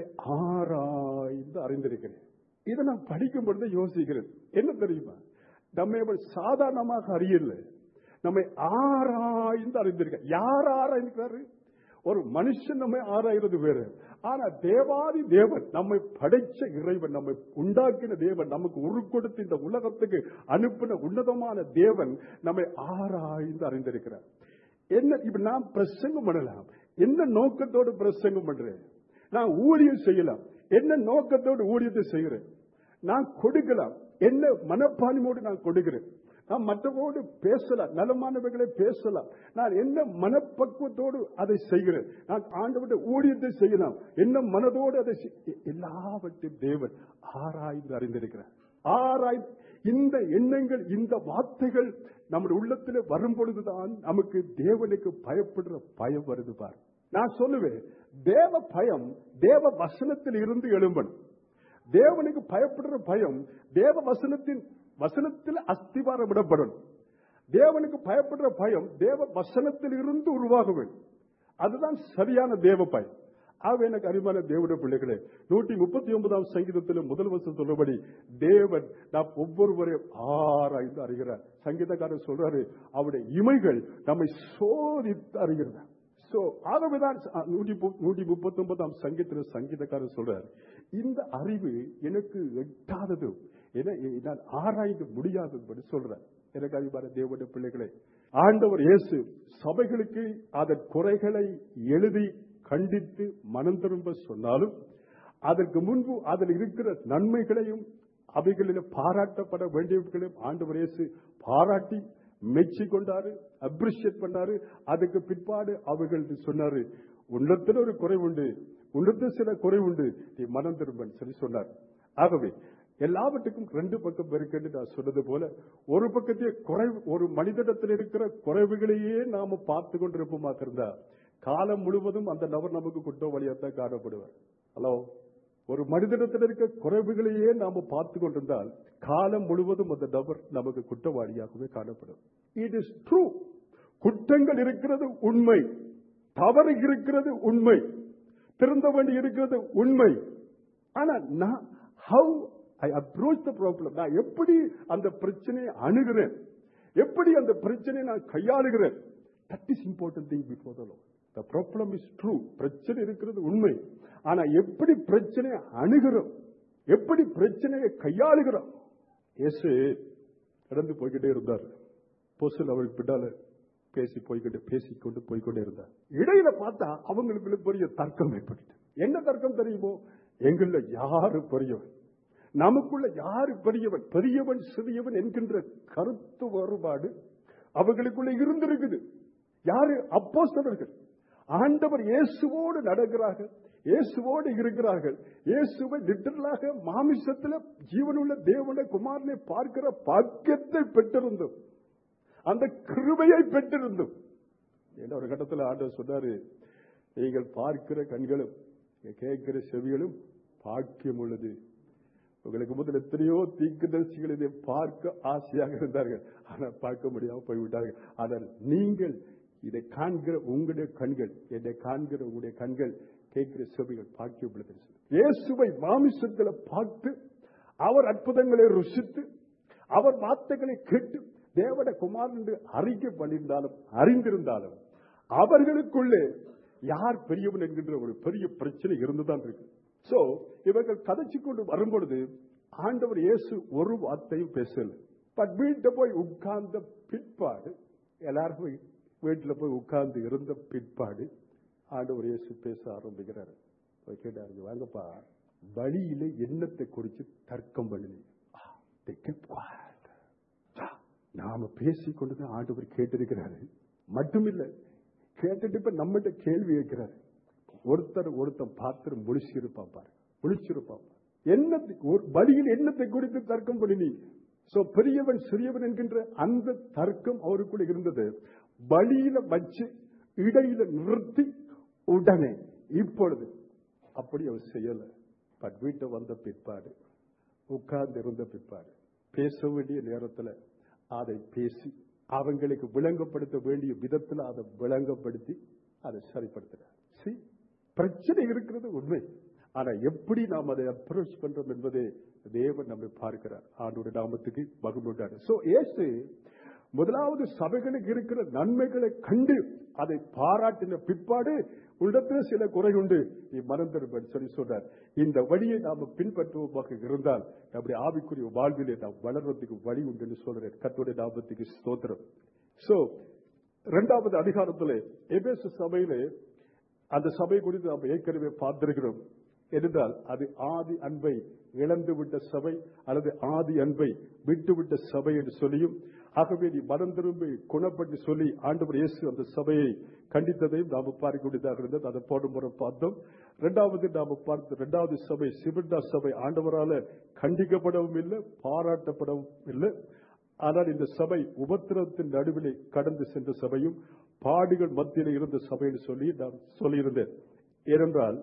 ஆராய்ந்து அறிந்திருக்கிறேன் இதை நான் படிக்கும் பொழுது யோசிக்கிறேன் என்ன தெரியுமா நம்மை அவள் சாதாரணமாக அறியல நம்மை ஆராய்ந்து அறிந்திருக்க யார் ஆராய்ந்தாரு ஒரு மனுஷன் நம்மை ஆராய்றது வேறு ஆனா தேவாதி தேவன் நம்மை படைச்ச இறைவன் நம்மை உண்டாக்கின தேவன் நமக்கு உரு கொடுத்து இந்த உலகத்துக்கு அனுப்பின உன்னதமான தேவன் நம்மை ஆராய்ந்து அறிந்திருக்கிறார் என்ன இப்ப நான் பிரசங்கம் பண்ணலாம் என்ன நோக்கத்தோடு பிரசங்கம் பண்றேன் நான் ஊழியம் செய்யலாம் என்ன நோக்கத்தோடு ஊழியத்தை செய்கிறேன் நான் கொடுக்கலாம் என்ன மனப்பான்மையோடு நான் கொடுக்கிறேன் நான் மற்றவோடு பேசலாம் நலமானவர்களை பேசலாம் நான் என்ன மனப்பக்குவத்தோடு அதை செய்கிறேன் நான் ஆண்டவருடைய ஊழியத்தை செய்யலாம் என்ன மனதோடு அதை செய்- எல்லாவற்றையும் தேவன் ஆராய்ந்து அறிந்திருக்கிறார் ஆராய் இந்த எண்ணங்கள் இந்த வார்த்தைகள் நம்முடைய உள்ளத்தில் வரும் பொழுதுதான் நமக்கு தேவனுக்கு பயப்படுற பயம் வருது பார் நான் சொல்லுவேன் தேவ பயம் தேவ வசனத்தில் இருந்து எழும்பணும் தேவனுக்கு பயப்படுற பயம் தேவ வசனத்தின் வசனத்தில் அஸ்திவாரம் விடப்படணும் தேவனுக்கு பயப்படுற பயம் தேவ வசனத்தில் இருந்து உருவாக வேண்டும் அதுதான் சரியான தேவ பயம் ஆக எனக்கு அருமையான தேவனுடைய பிள்ளைகளே நூற்றி முப்பத்தி ஒன்பதாம் சங்கீதத்தில் முதல் வருஷம் சொல்லபடி தேவன் நாம் ஒவ்வொருவரையும் ஆராய்ந்து அறிகிறார் சங்கீதக்காரர் சொல்றாரு அவருடைய இமைகள் நம்மை சோதித்து அறிகிறார் சோ ஆகவேதான் நூற்றி நூற்றி முப்பத்தி ஒன்பதாம் சங்கீதத்தில் சங்கீதக்காரர் சொல்றார் இந்த அறிவு எனக்கு எட்டாதது என நான் ஆராய்ந்து முடியாதது சொல்றார் எனக்கு அறிவார தேவனுடைய பிள்ளைகளே ஆண்டவர் இயேசு சபைகளுக்கு அதன் குறைகளை எழுதி கண்டித்து மனம் திரும்ப சொன்னாலும் அதற்கு முன்பு அதில் இருக்கிற நன்மைகளையும் அவைகளில் பாராட்டப்பட வேண்டியவர்களையும் ஆண்டவர் இயேசு பாராட்டி மெச்சி கொண்டாரு அப்ரிஷியேட் பண்ணாரு அதுக்கு பிற்பாடு அவர்கள் சொன்னாரு உன்னத்தில் ஒரு குறை உண்டு உன்னத்தில் சில குறை உண்டு நீ மனம் திரும்பன் சரி சொன்னார் ஆகவே எல்லாவற்றுக்கும் ரெண்டு பக்கம் இருக்குன்னு நான் சொன்னது போல ஒரு பக்கத்தையே குறை ஒரு மனிதனிடத்தில் இருக்கிற குறைவுகளையே நாம பார்த்து கொண்டிருப்போமா இருந்தா காலம் முழுவதும் அந்த நபர் நமக்கு குற்றவாளியாத்தான் காணப்படுவார் ஹலோ ஒரு மனிதனிடத்தில் இருக்க குறைவுகளையே நாம பார்த்து கொண்டிருந்தால் காலம் முழுவதும் அந்த நபர் நமக்கு குற்றவாளியாகவே காணப்படும் இட் இஸ் ட்ரூ குற்றங்கள் இருக்கிறது உண்மை தவறு இருக்கிறது உண்மை திருந்த வேண்டி இருக்கிறது உண்மை ஆனா நான் how I approach the problem நான் எப்படி அந்த பிரச்சனையை அணுகிறேன் எப்படி அந்த பிரச்சனையை நான் கையாளுகிறேன் that is important thing before the low the problem is true பிரச்சனை இருக்கிறது உண்மை ஆனா எப்படி பிரச்சனையை அணுகிறோம் எப்படி பிரச்சனையை கையாளுகிறோம் இயேசு கடந்து போய்கிட்டே இருந்தார் பொசுல் அவள் பின்னால பேசி போய்கிட்டு பேசிக்கொண்டு போய்கொண்டே இருந்தார் இடையில பார்த்தா அவங்களுக்குள்ள பெரிய தர்க்கம் ஏற்பட்டு என்ன தர்க்கம் தெரியுமோ எங்கள யாரு பெரியவன் நமக்குள்ள யாரு பெரியவன் பெரியவன் சிறியவன் என்கின்ற கருத்து வேறுபாடு அவர்களுக்குள்ள இருந்திருக்குது யாரு அப்போஸ்தலர்கள் ஆண்டவர் இயேசுவோடு நடக்கிறார்கள் இயேசுவோடு இருக்கிறார்கள் இயேசுவை லிட்டரலாக மாமிசத்தில் ஜீவனுள்ள தேவனை குமாரனை பார்க்கிற பாக்கியத்தை பெற்றிருந்தோம் அந்த கிருபையை பெற்றிருந்தோம் என்ன ஒரு கட்டத்தில் ஆண்டவர் சொன்னாரு நீங்கள் பார்க்கிற கண்களும் கேட்கிற செவிகளும் பாக்கியம் உள்ளது உங்களுக்கு முதல் எத்தனையோ தீக்குதர்சிகள் இதை பார்க்க ஆசையாக இருந்தார்கள் ஆனால் பார்க்க முடியாம போய்விட்டார்கள் ஆனால் நீங்கள் இதை காண்கிற உங்களுடைய கண்கள் என்னை காண்கிற உங்களுடைய கண்கள் கேட்கிற செவிகள் பாக்கியம் உள்ளது இயேசுவை மாமிசத்தில் பார்த்து அவர் அற்புதங்களை ருசித்து அவர் வார்த்தைகளை கேட்டு தேவட குமாரன் என்று அறிக்கை பண்ணியிருந்தாலும் அறிந்திருந்தாலும் அவர்களுக்குள்ளே யார் பெரியவன் என்கின்ற ஒரு பெரிய பிரச்சனை இருந்துதான் இருக்கு சோ இவர்கள் கதைச்சு கொண்டு வரும்பொழுது ஆண்டவர் இயேசு ஒரு வார்த்தையும் பேசல பட் வீட்டை போய் உட்கார்ந்த பிற்பாடு எல்லாரும் போய் வீட்டுல போய் உட்கார்ந்து இருந்த பிற்பாடு ஆண்டவர் இயேசு பேச ஆரம்பிக்கிறாரு போய் கேட்டாரு வாங்கப்பா வழியில எண்ணத்தை குறித்து தர்க்கம் பண்ணி நாம பேசிக்கொண்டு ஆண்டவர் கேட்டிருக்கிறாரு மட்டுமில்ல கேட்டுட்டு இப்ப நம்மகிட்ட கேள்வி கேட்கிறாரு ஒருத்தர் ஒருத்தன் பார்த்து முடிச்சிருப்பான் பாரு முடிச்சிருப்பான் என்னத்தை ஒரு வழியில் எண்ணத்தை குறித்து தர்க்கம் பண்ணி சோ பெரியவன் சிறியவன் என்கின்ற அந்த தர்க்கம் அவருக்குள்ள இருந்தது வழியில வச்சு இடையில நிறுத்தி உடனே இப்பொழுது அப்படி அவர் செய்யல பட் வீட்டை வந்த பிற்பாடு உட்கார்ந்து இருந்த பிற்பாடு பேச வேண்டிய நேரத்துல அதை பேசி அவங்களுக்கு விளங்கப்படுத்த வேண்டிய விதத்துல அதை விளங்கப்படுத்தி அதை சரிப்படுத்துறார் See, பிரச்சனை இருக்கிறது உண்மை ஆனா எப்படி நாம் அதை அப்ரோச் பண்றோம் என்பதை தேவன் நம்மை பார்க்கிறார் ஆண்டோட நாமத்துக்கு மகிழ்ந்தார் சோ இயேசு முதலாவது சபைகளுக்கு இருக்கிற நன்மைகளை கண்டு அதை பாராட்டின பிற்பாடு உள்ளத்தில் சில குறை உண்டு நீ மனம் திரும்பன்னு சொல்லி சொல்றார் இந்த வழியை நாம பின்பற்றுவோமாக இருந்தால் நம்முடைய ஆவிக்குரிய வாழ்விலே நாம் வளர்றதுக்கு வழி உண்டுன்னு சொல்றேன் கத்தோடைய நாமத்துக்கு ஸ்தோத்திரம் சோ இரண்டாவது அதிகாரத்தில் எபேசு சபையிலே அந்த சபை குறித்து நாம் ஏற்கனவே பார்த்திருக்கிறோம் என்றால் அது ஆதி அன்பை இழந்துவிட்ட சபை அல்லது ஆதி அன்பை விட்டுவிட்ட சபை என்று சொல்லியும் ஆகவே நீ மனம் திரும்பி குணப்பட்டு சொல்லி ஆண்டவர் இயேசு அந்த சபையை கண்டித்ததையும் நாம் பார்க்கக்கூடியதாக இருந்தது அதை போடும் முறை பார்த்தோம் இரண்டாவது நாம் பார்த்த இரண்டாவது சபை சிபிண்டா சபை ஆண்டவரால கண்டிக்கப்படவும் இல்லை பாராட்டப்படவும் இல்லை ஆனால் இந்த சபை உபத்திரத்தின் நடுவிலே கடந்து சென்ற சபையும் பாடுகள் மத்தியில் இருந்த சபைன்னு சொல்லி நான் சொல்லியிருந்தேன் ஏனென்றால்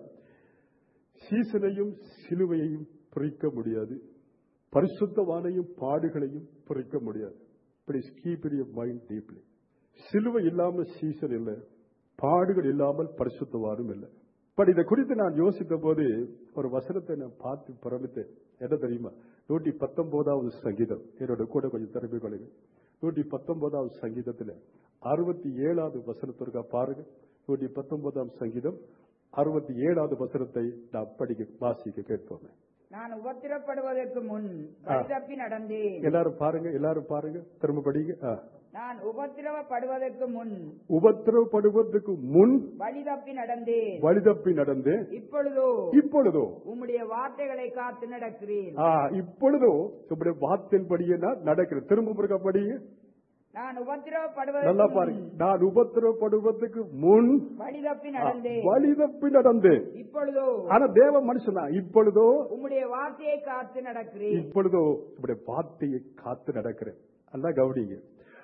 சீசனையும் சிலுவையையும் பிரிக்க முடியாது பரிசுத்தவானையும் பாடுகளையும் பிரிக்க முடியாது Please keep in your mind deeply. சிலுவை இல்லாமல் சீசன் இல்லை பாடுகள் இல்லாமல் பரிசுத்தவானும் இல்லை பட் இதை குறித்து நான் யோசித்த போது ஒரு வசனத்தை நான் பார்த்து பிரமித்தேன் என்ன தெரியுமா நூற்றி பத்தொன்பதாவது சங்கீதம் என்னோட கூட கொஞ்சம் திறமை கொள்ளுங்க நூற்றி பத்தொன்பதாவது சங்கீதத்தில் அறுபத்தி ஏழாவது வசனத்திற்கா பாருங்க நூற்றி பத்தொன்பதாம் சங்கீதம் அறுபத்தி ஏழாவது வசனத்தை நாம் படிக்க வாசிக்க கேட்போமே நான் உபத்திரப்படுவதற்கு முன் வழிதப்பி நடந்தேன் எல்லாரும் பாருங்க எல்லாரும் பாருங்க திரும்ப படிங்க ஆ. நான் உபத்திரவப்படுவதற்கு முன் உபத்திரவப்படுவதற்கு முன் வழிதப்பி நடந்தேன் வழிதப்பி நடந்து இப்பொழுதோ இப்பொழுதோ உம்முடைய வார்த்தைகளை காத்து நடக்கிறேன் ஆ, இப்பொழுதோ இப்படி வார்த்தையின்படியே நான் நடக்கிறேன் திரும்ப முருக படிங்க நான் நல்லா உபத்திரவப்படுவதற்கு பாருங்க முன் நான் உபத்திரவப்படுவதற்கு முன் வழிதப்பி ஆ, நடந்தேன் வழிதப்பி நடந்தேன் இப்பொழுதோ ஆனா தேவ மனுஷனா இப்பொழுதோ உம்முடைய வார்த்தையை காத்து நடக்கிறேன் இப்பொழுதோ இப்படி வார்த்தையை காத்து நடக்கிறேன் அல்ல கவனிங்க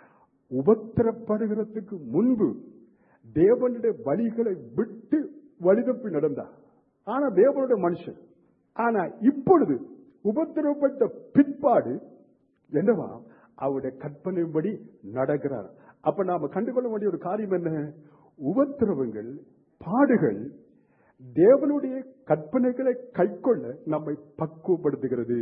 உபத்திரப்படுகிறதுக்கு முன்பு தேவனுடைய வழிகளை விட்டு வழிதப்பி நடந்தார் ஆனா தேவனுடைய மனுஷன் ஆனா இப்பொழுது உபத்திரப்பட்ட பிற்பாடு என்னவா அவருடைய கற்பனையின்படி நடக்கிறார் அப்ப நாம கண்டுகொள்ள வேண்டிய ஒரு காரியம் என்ன உபத்திரவங்கள் பாடுகள் தேவனுடைய கற்பனைகளை கைக்கொள்ள நம்மை பக்குவப்படுத்துகிறது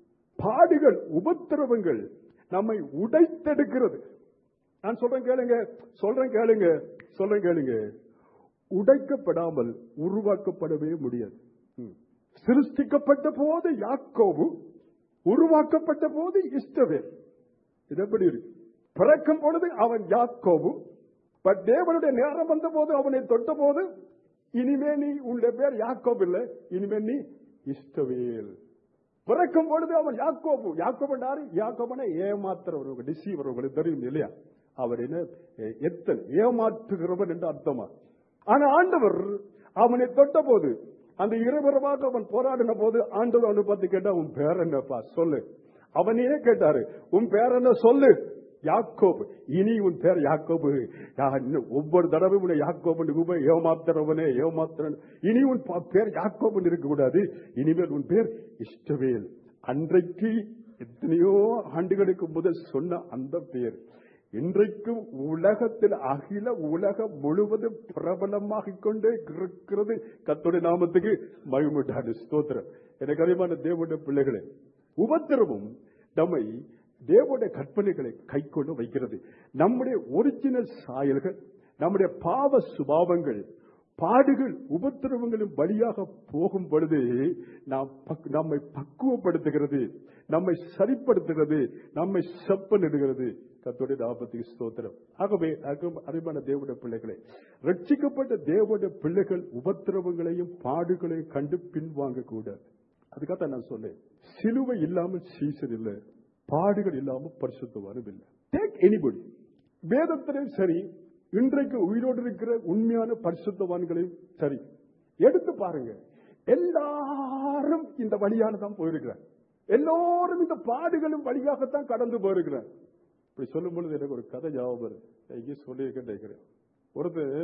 பாடுகள் உபத்திரவங்கள் நம்மை உடைத்தெடுக்கிறது நான் சொல்றேன் கேளுங்க சொல்றேன் கேளுங்க சொல்றேன் கேளுங்க உடைக்கப்படாமல் உருவாக்கப்படவே முடியாது ம். சிருஷ்டிக்கப்பட்ட போது யாக்கோபு உருவாக்கப்பட்ட போது இஷ்டவேல் இது எப்படி இருக்கு பிறக்கும் பொழுது அவன் யாக்கோபு பட் தேவனுடைய நேரம் வந்த போது அவனை தொட்ட போது இனிமே நீ உன்னுடைய பேர் யாக்கோபு இல்ல இனிமே நீ இஷ்டவேல் பிறக்கும் பொழுது அவன் யாக்கோபு யாக்கோபனாரு யாக்கோபனை ஏமாத்துறவர் டிசீவர் உங்களுக்கு தெரியும் இல்லையா அவர் என்ன எ- எத்தனை ஏமாற்றுகிறவன் என்று அர்த்தமா ஆனா ஆண்டவர் அவனை தொட்ட போது அந்த இருவரமாக அவன் போராடின போது ஆண்டவர் அவனை பார்த்து கேட்டா உன் பேர் என்னப்பா சொல்லு அவனையே கேட்டாரு உன் பேர் என்ன சொல்லு யாக்கோபு இனி உன் பேர் யாக்கோபு யா- இன்னும் ஒவ்வொரு தடவை உன்னை யாக்கோபு ரூபாய் ஏமாத்துறவனே ஏமாத்துறன் இனி உன் ப- பேர் யாக்கோபு இருக்க கூடாது இனிமேல் உன் பேர் இஷ்டவேல் அன்றைக்கு எத்தனையோ ஆண்டுகளுக்கு முதல் சொன்ன அந்த பேர் இன்றைக்கும் உலகத்தில் அகில உலகம் முழுவதும் பிரபலமாகிக் கொண்டே இருக்கிறது கத்தோடைய நாமத்துக்கு மகிமுட்டாடு ஸ்தோத்திரம் எனக்கு அறிவான தேவனுடைய பிள்ளைகளே உபத்திரமும் நம்மை தேவனுடைய கற்பனைகளை கைக்கொண்டு வைக்கிறது நம்முடைய ஒரிஜினல் சாயல்கள் நம்முடைய பாவ சுபாவங்கள் பாடுகள் உபத்திரவங்களும் வழியாக போகும் பொழுது நாம் பக்- நம்மை பக்குவப்படுத்துகிறது நம்மை சரிப்படுத்துகிறது நம்மை செப்பனிடுகிறது கத்தோடைய நாற்பத்தி ஸ்தோத்திரம் ஆகவே அகம்- அருமையான தேவனுடைய பிள்ளைகளே ரட்சிக்கப்பட்ட தேவனுடைய பிள்ளைகள் உபத்திரவங்களையும் பாடுகளையும் கண்டு பின்வாங்க கூடாது அதுக்காக நான் சொன்னேன் சிலுவை இல்லாமல் சீசன் இல்லை பாடுகள் இல்லாமல் பரிசுத்தவானும் இல்லை டேக் எனிபடி வேதத்திலையும் சரி இன்றைக்கு உயிரோடு இருக்கிற உண்மையான பரிசுத்தவான்களையும் சரி எடுத்து பாருங்க எல்லாரும் இந்த வழியால தான் போயிருக்கிறார் எல்லோரும் இந்த பாடுகளும் வழியாகத்தான் கடந்து போயிருக்கிறார் இப்படி சொல்லும் பொழுது எனக்கு ஒரு கதை ஞாபகம் வருது எங்கேயும் சொல்லியிருக்கேன் நினைக்கிறேன் ஒருத்தர்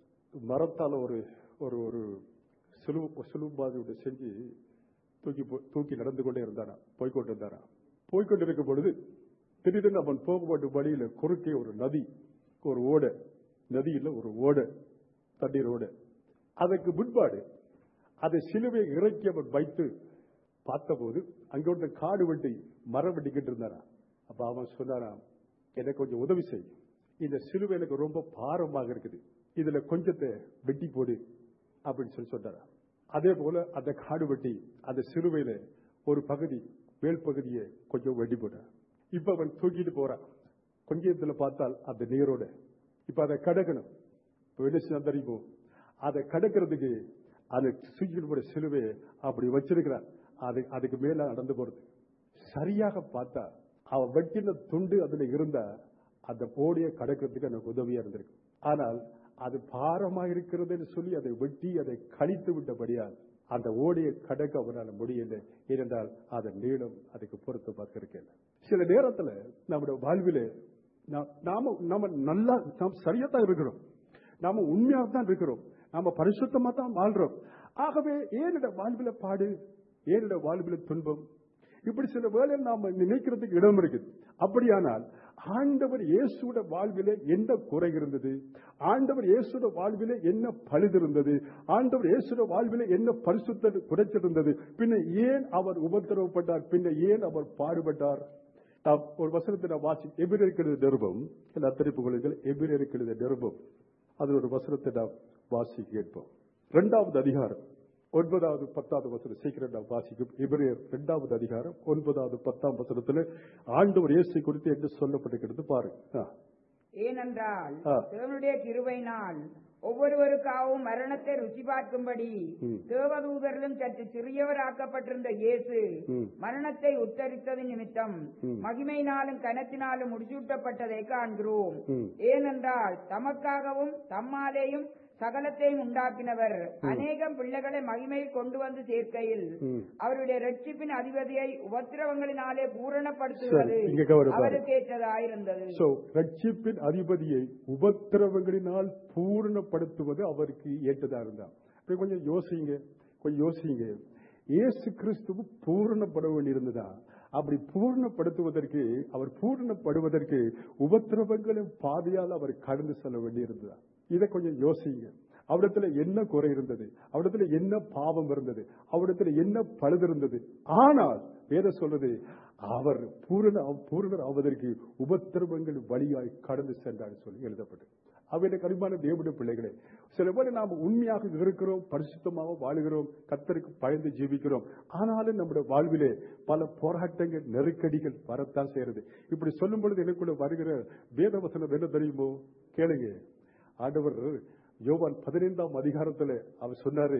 மரத்தால ஒரு ஒரு ஒரு சிலுவு சிலும்பாதி ஒன்று செஞ்சு தூக்கி போ- தூக்கி நடந்து கொண்டே இருந்தானா போய்கொண்டு இருந்தானா போய்கொண்டு இருக்கும் பொழுது திடீரென்று அவன் போகும்போது வழியில குறுக்கே ஒரு நதி ஒரு ஓடை நதியில் ஒரு ஓடை தண்ணீர் ஓடை அதற்கு முன்பாடு அதை சிலுவை இறக்கி அவன் வைத்து பார்த்தபோது அங்க ஒருத்தன் காடு வெட்டி மரம் வெட்டிக்கிட்டு இருந்தானா அப்ப அவன் சொன்னாராம் எனக்கு கொஞ்சம் உதவி செய் இந்த சிலுவை எனக்கு ரொம்ப பாரமாக இருக்குது இதுல கொஞ்சத்தை வெட்டி போடு அப்படின்னு சொல்லி சொன்னாராம் அதே போல அந்த காடு வெட்டி அந்த சிலுவையில ஒரு பகுதி மேல் பகுதியை கொஞ்சம் வெட்டி போட்டான் இப்ப அவன் தூக்கிட்டு போறான் கொஞ்சத்துல பார்த்தால் அந்த நீரோட இப்ப அதை கடக்கணும் இப்ப என்ன செய்ய தெரியுமோ அதை கடக்கிறதுக்கு அதை தூக்கிட்டு போற சிலுவையை அப்படி வச்சிருக்கிறான் அது அதுக்கு மேல நடந்து போறது சரியாக பார்த்தா அவன் வெட்டின துண்டு அதுல இருந்தா அந்த போடியை கடக்கிறதுக்கு எனக்கு உதவியா இருந்திருக்கு ஆனால் அது பாரமா இருக்கிறதுன்னு சொல்லி அதை வெட்டி அதை கழித்து விட்டபடியால் அந்த ஓடியை கடக்க அவனால முடியல ஏனென்றால் அதன் நீளம் அதுக்கு பொறுத்து பார்த்திருக்கேன் சில நேரத்துல நம்முடைய வாழ்விலே நா- நாம நாம நல்லா நாம் சரியா தான் இருக்கிறோம் நாம உண்மையா தான் இருக்கிறோம் நாம பரிசுத்தமா தான் வாழ்றோம் ஆகவே ஏனிட வாழ்வில பாடு ஏனிட வாழ்வில துன்பம் இப்படி சில வேளையில் நாம நினைக்கிறதுக்கு இடம் இருக்குது அப்படியானால் ஆண்டவர் இயேசுட வாழ்விலே என்ன குறை இருந்தது ஆண்டவர் இயேசுட வாழ்விலே என்ன பழுது இருந்தது ஆண்டவர் இயேசுட வாழ்விலே என்ன பரிசுத்த குறைச்சிருந்தது பின்ன ஏன் அவர் உபத்திரவப்பட்டார் பின்ன ஏன் அவர் பாடுபட்டார் நாம் ஒரு வசனத்தை நான் வாசி எபிரேற்கிறது நிருபம் எல்லா திருப்புகளுக்கு எபிரேற்கிறது நிருபம் அது ஒரு வசனத்தை நாம் வாசி கேட்போம் இரண்டாவது அதிகாரம் ஒன்பதாவது பத்தாவது வசனம் சீக்கிரம் நாம் வாசிக்கும் எபிரேயர் இரண்டாவது அதிகாரம் ஒன்பதாவது பத்தாம் வசனத்துல ஆண்டவர் இயேசு குறித்து என்ன சொல்லப்பட்டிருக்கிறது பாருங்க ஆ. ஏனென்றால் ஆ. தேவனுடைய கிருபையினால் ஒவ்வொருவருக்காகவும் மரணத்தை ருச்சி பார்க்கும்படி ம். தேவதூதரிலும் சற்று சிறியவராக்கப்பட்டிருந்த இயேசு ம். மரணத்தை உத்தரித்தது நிமித்தம் ம். மகிமையினாலும் கனத்தினாலும் முடிசூட்டப்பட்டதை காண்கிறோம் ம். ஏனென்றால் தமக்காகவும் தம்மாலேயும் சகலத்தையும் உண்டாக்கினவர் அநேகம் பிள்ளைகளை மகிமையில் கொண்டு வந்து சேர்க்கையில் ம். அவருடைய ரட்சிப்பின் அதிபதியை உபத்திரவங்களினாலே பூரணப்படுத்துவது சரி, இங்க கவனம் பாரு. அவருக்கு ஏற்றதாயிருந்தது So, ரட்சிப்பின் அதிபதியை உபத்திரவங்களினால் பூரணப்படுத்துவது அவருக்கு ஏற்றதா இருந்தார் இப்ப கொஞ்சம் யோசிங்க கொஞ்சம் யோசிங்க இயேசு கிறிஸ்துவு பூரணப்பட வேண்டியிருந்ததா அப்படி பூரணப்படுத்துவதற்கு அவர் பூரணப்படுவதற்கு உபத்திரவங்களின் பாதையால் அவர் கடந்து செல்ல வேண்டியிருந்ததா இதை கொஞ்சம் யோசிங்க அவரிடத்துல என்ன குறை இருந்தது அவரிடத்துல என்ன பாவம் இருந்தது அவரிடத்துல என்ன பழுது இருந்தது ஆனால் வேத சொல்றது அவர் பூரண பூரணர் ஆவதற்கு உபத்திரவங்கள் வழியாய் கடந்து சென்றார் சொல்லி எழுதப்பட்டது அவருடைய கரிமான தேவனுடைய பிள்ளைகளே சில பேர் நாம் உண்மையாக இருக்கிறோம் பரிசுத்தமாக வாழுகிறோம் கத்தருக்கு பயந்து ஜீவிக்கிறோம் ஆனாலும் நம்முடைய வாழ்விலே பல போராட்டங்கள் நெருக்கடிகள் வரத்தான் செய்யறது இப்படி சொல்லும் பொழுது எனக்குள்ள வருகிற வேத வசனம் என்ன தெரியுமோ கேளுங்க ஆண்டவர் யோவான் பதினைந்தாம் அதிகாரத்துல அவர் சொன்னாரு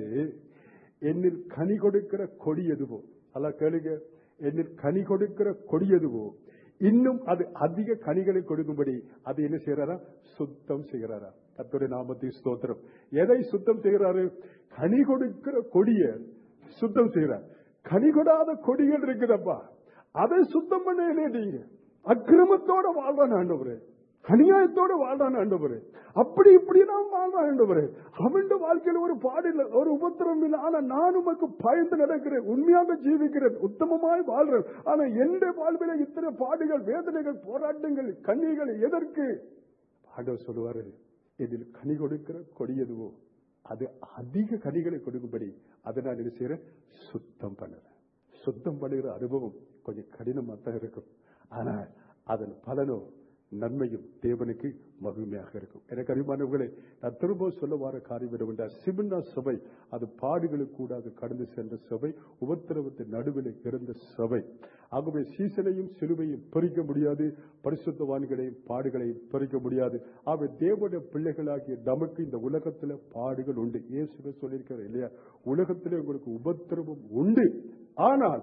என்னில் கனி கொடுக்கிற கொடி எதுவோ அல்ல கேளுங்க என்னில் கனி கொடுக்கிற கொடி எதுவோ இன்னும் அது அதிக கனிகளை கொடுக்கும்படி அது என்ன செய்யறாரா சுத்தம் செய்கிறாரா கர்த்தருடைய நாமத்தை ஸ்தோத்திரம் எதை சுத்தம் செய்கிறாரு கனி கொடுக்கிற கொடிய சுத்தம் செய்கிறார் கனி கொடாத கொடிகள் இருக்குதப்பா அதை சுத்தம் பண்ண நீங்க அக்கிரமத்தோட வாழ்வான் ஆண்டவரே அநியாயத்தோட வாழ்றான் ஆண்டவரே அப்படி இப்படி நான் வாழ்றான் ஆண்டவரே அவன் வாழ்க்கையில் ஒரு பாடு இல்லை ஒரு உபத்திரம் இல்லை ஆனா நான் உமக்கு பயந்து நடக்கிறேன் உண்மையாக ஜீவிக்கிறேன் உத்தமமாய் வாழ்றேன் ஆனா எந்த வாழ்வில இத்தனை பாடுகள் வேதனைகள் போராட்டங்கள் கண்ணீர்கள் எதற்கு ஆண்டவர் சொல்லுவாரு இதில் கனி கொடுக்கிற கொடி எதுவோ அது அதிக கனிகளை கொடுக்கும்படி அதை நான் என்ன செய்யறேன் சுத்தம் பண்ணுறேன் சுத்தம் பண்ணுகிற அனுபவம் கொஞ்சம் கடினமா தான் இருக்கும் ஆனா அதன் பலனோ நன்மையும் தேவனுக்கு மகிமையாக இருக்கும் எனக்கு அறிமானவர்களே நான் திரும்ப சொல்ல வர காரியம் என்னவென்றால் சிமின்னா சபை அது பாடுகளுக்கு கூடாது கடந்து சென்ற சபை உபத்திரவத்தின் நடுவில் இருந்த சபை ஆகவே சீசனையும் சிலுவையும் பறிக்க முடியாது பரிசுத்தவான்களையும் பாடுகளையும் பறிக்க முடியாது ஆகவே தேவனுடைய பிள்ளைகளாகிய நமக்கு இந்த உலகத்துல பாடுகள் உண்டு இயேசுவே சொல்லியிருக்கிறார் இல்லையா உலகத்திலே உங்களுக்கு உபத்திரவம் உண்டு ஆனால்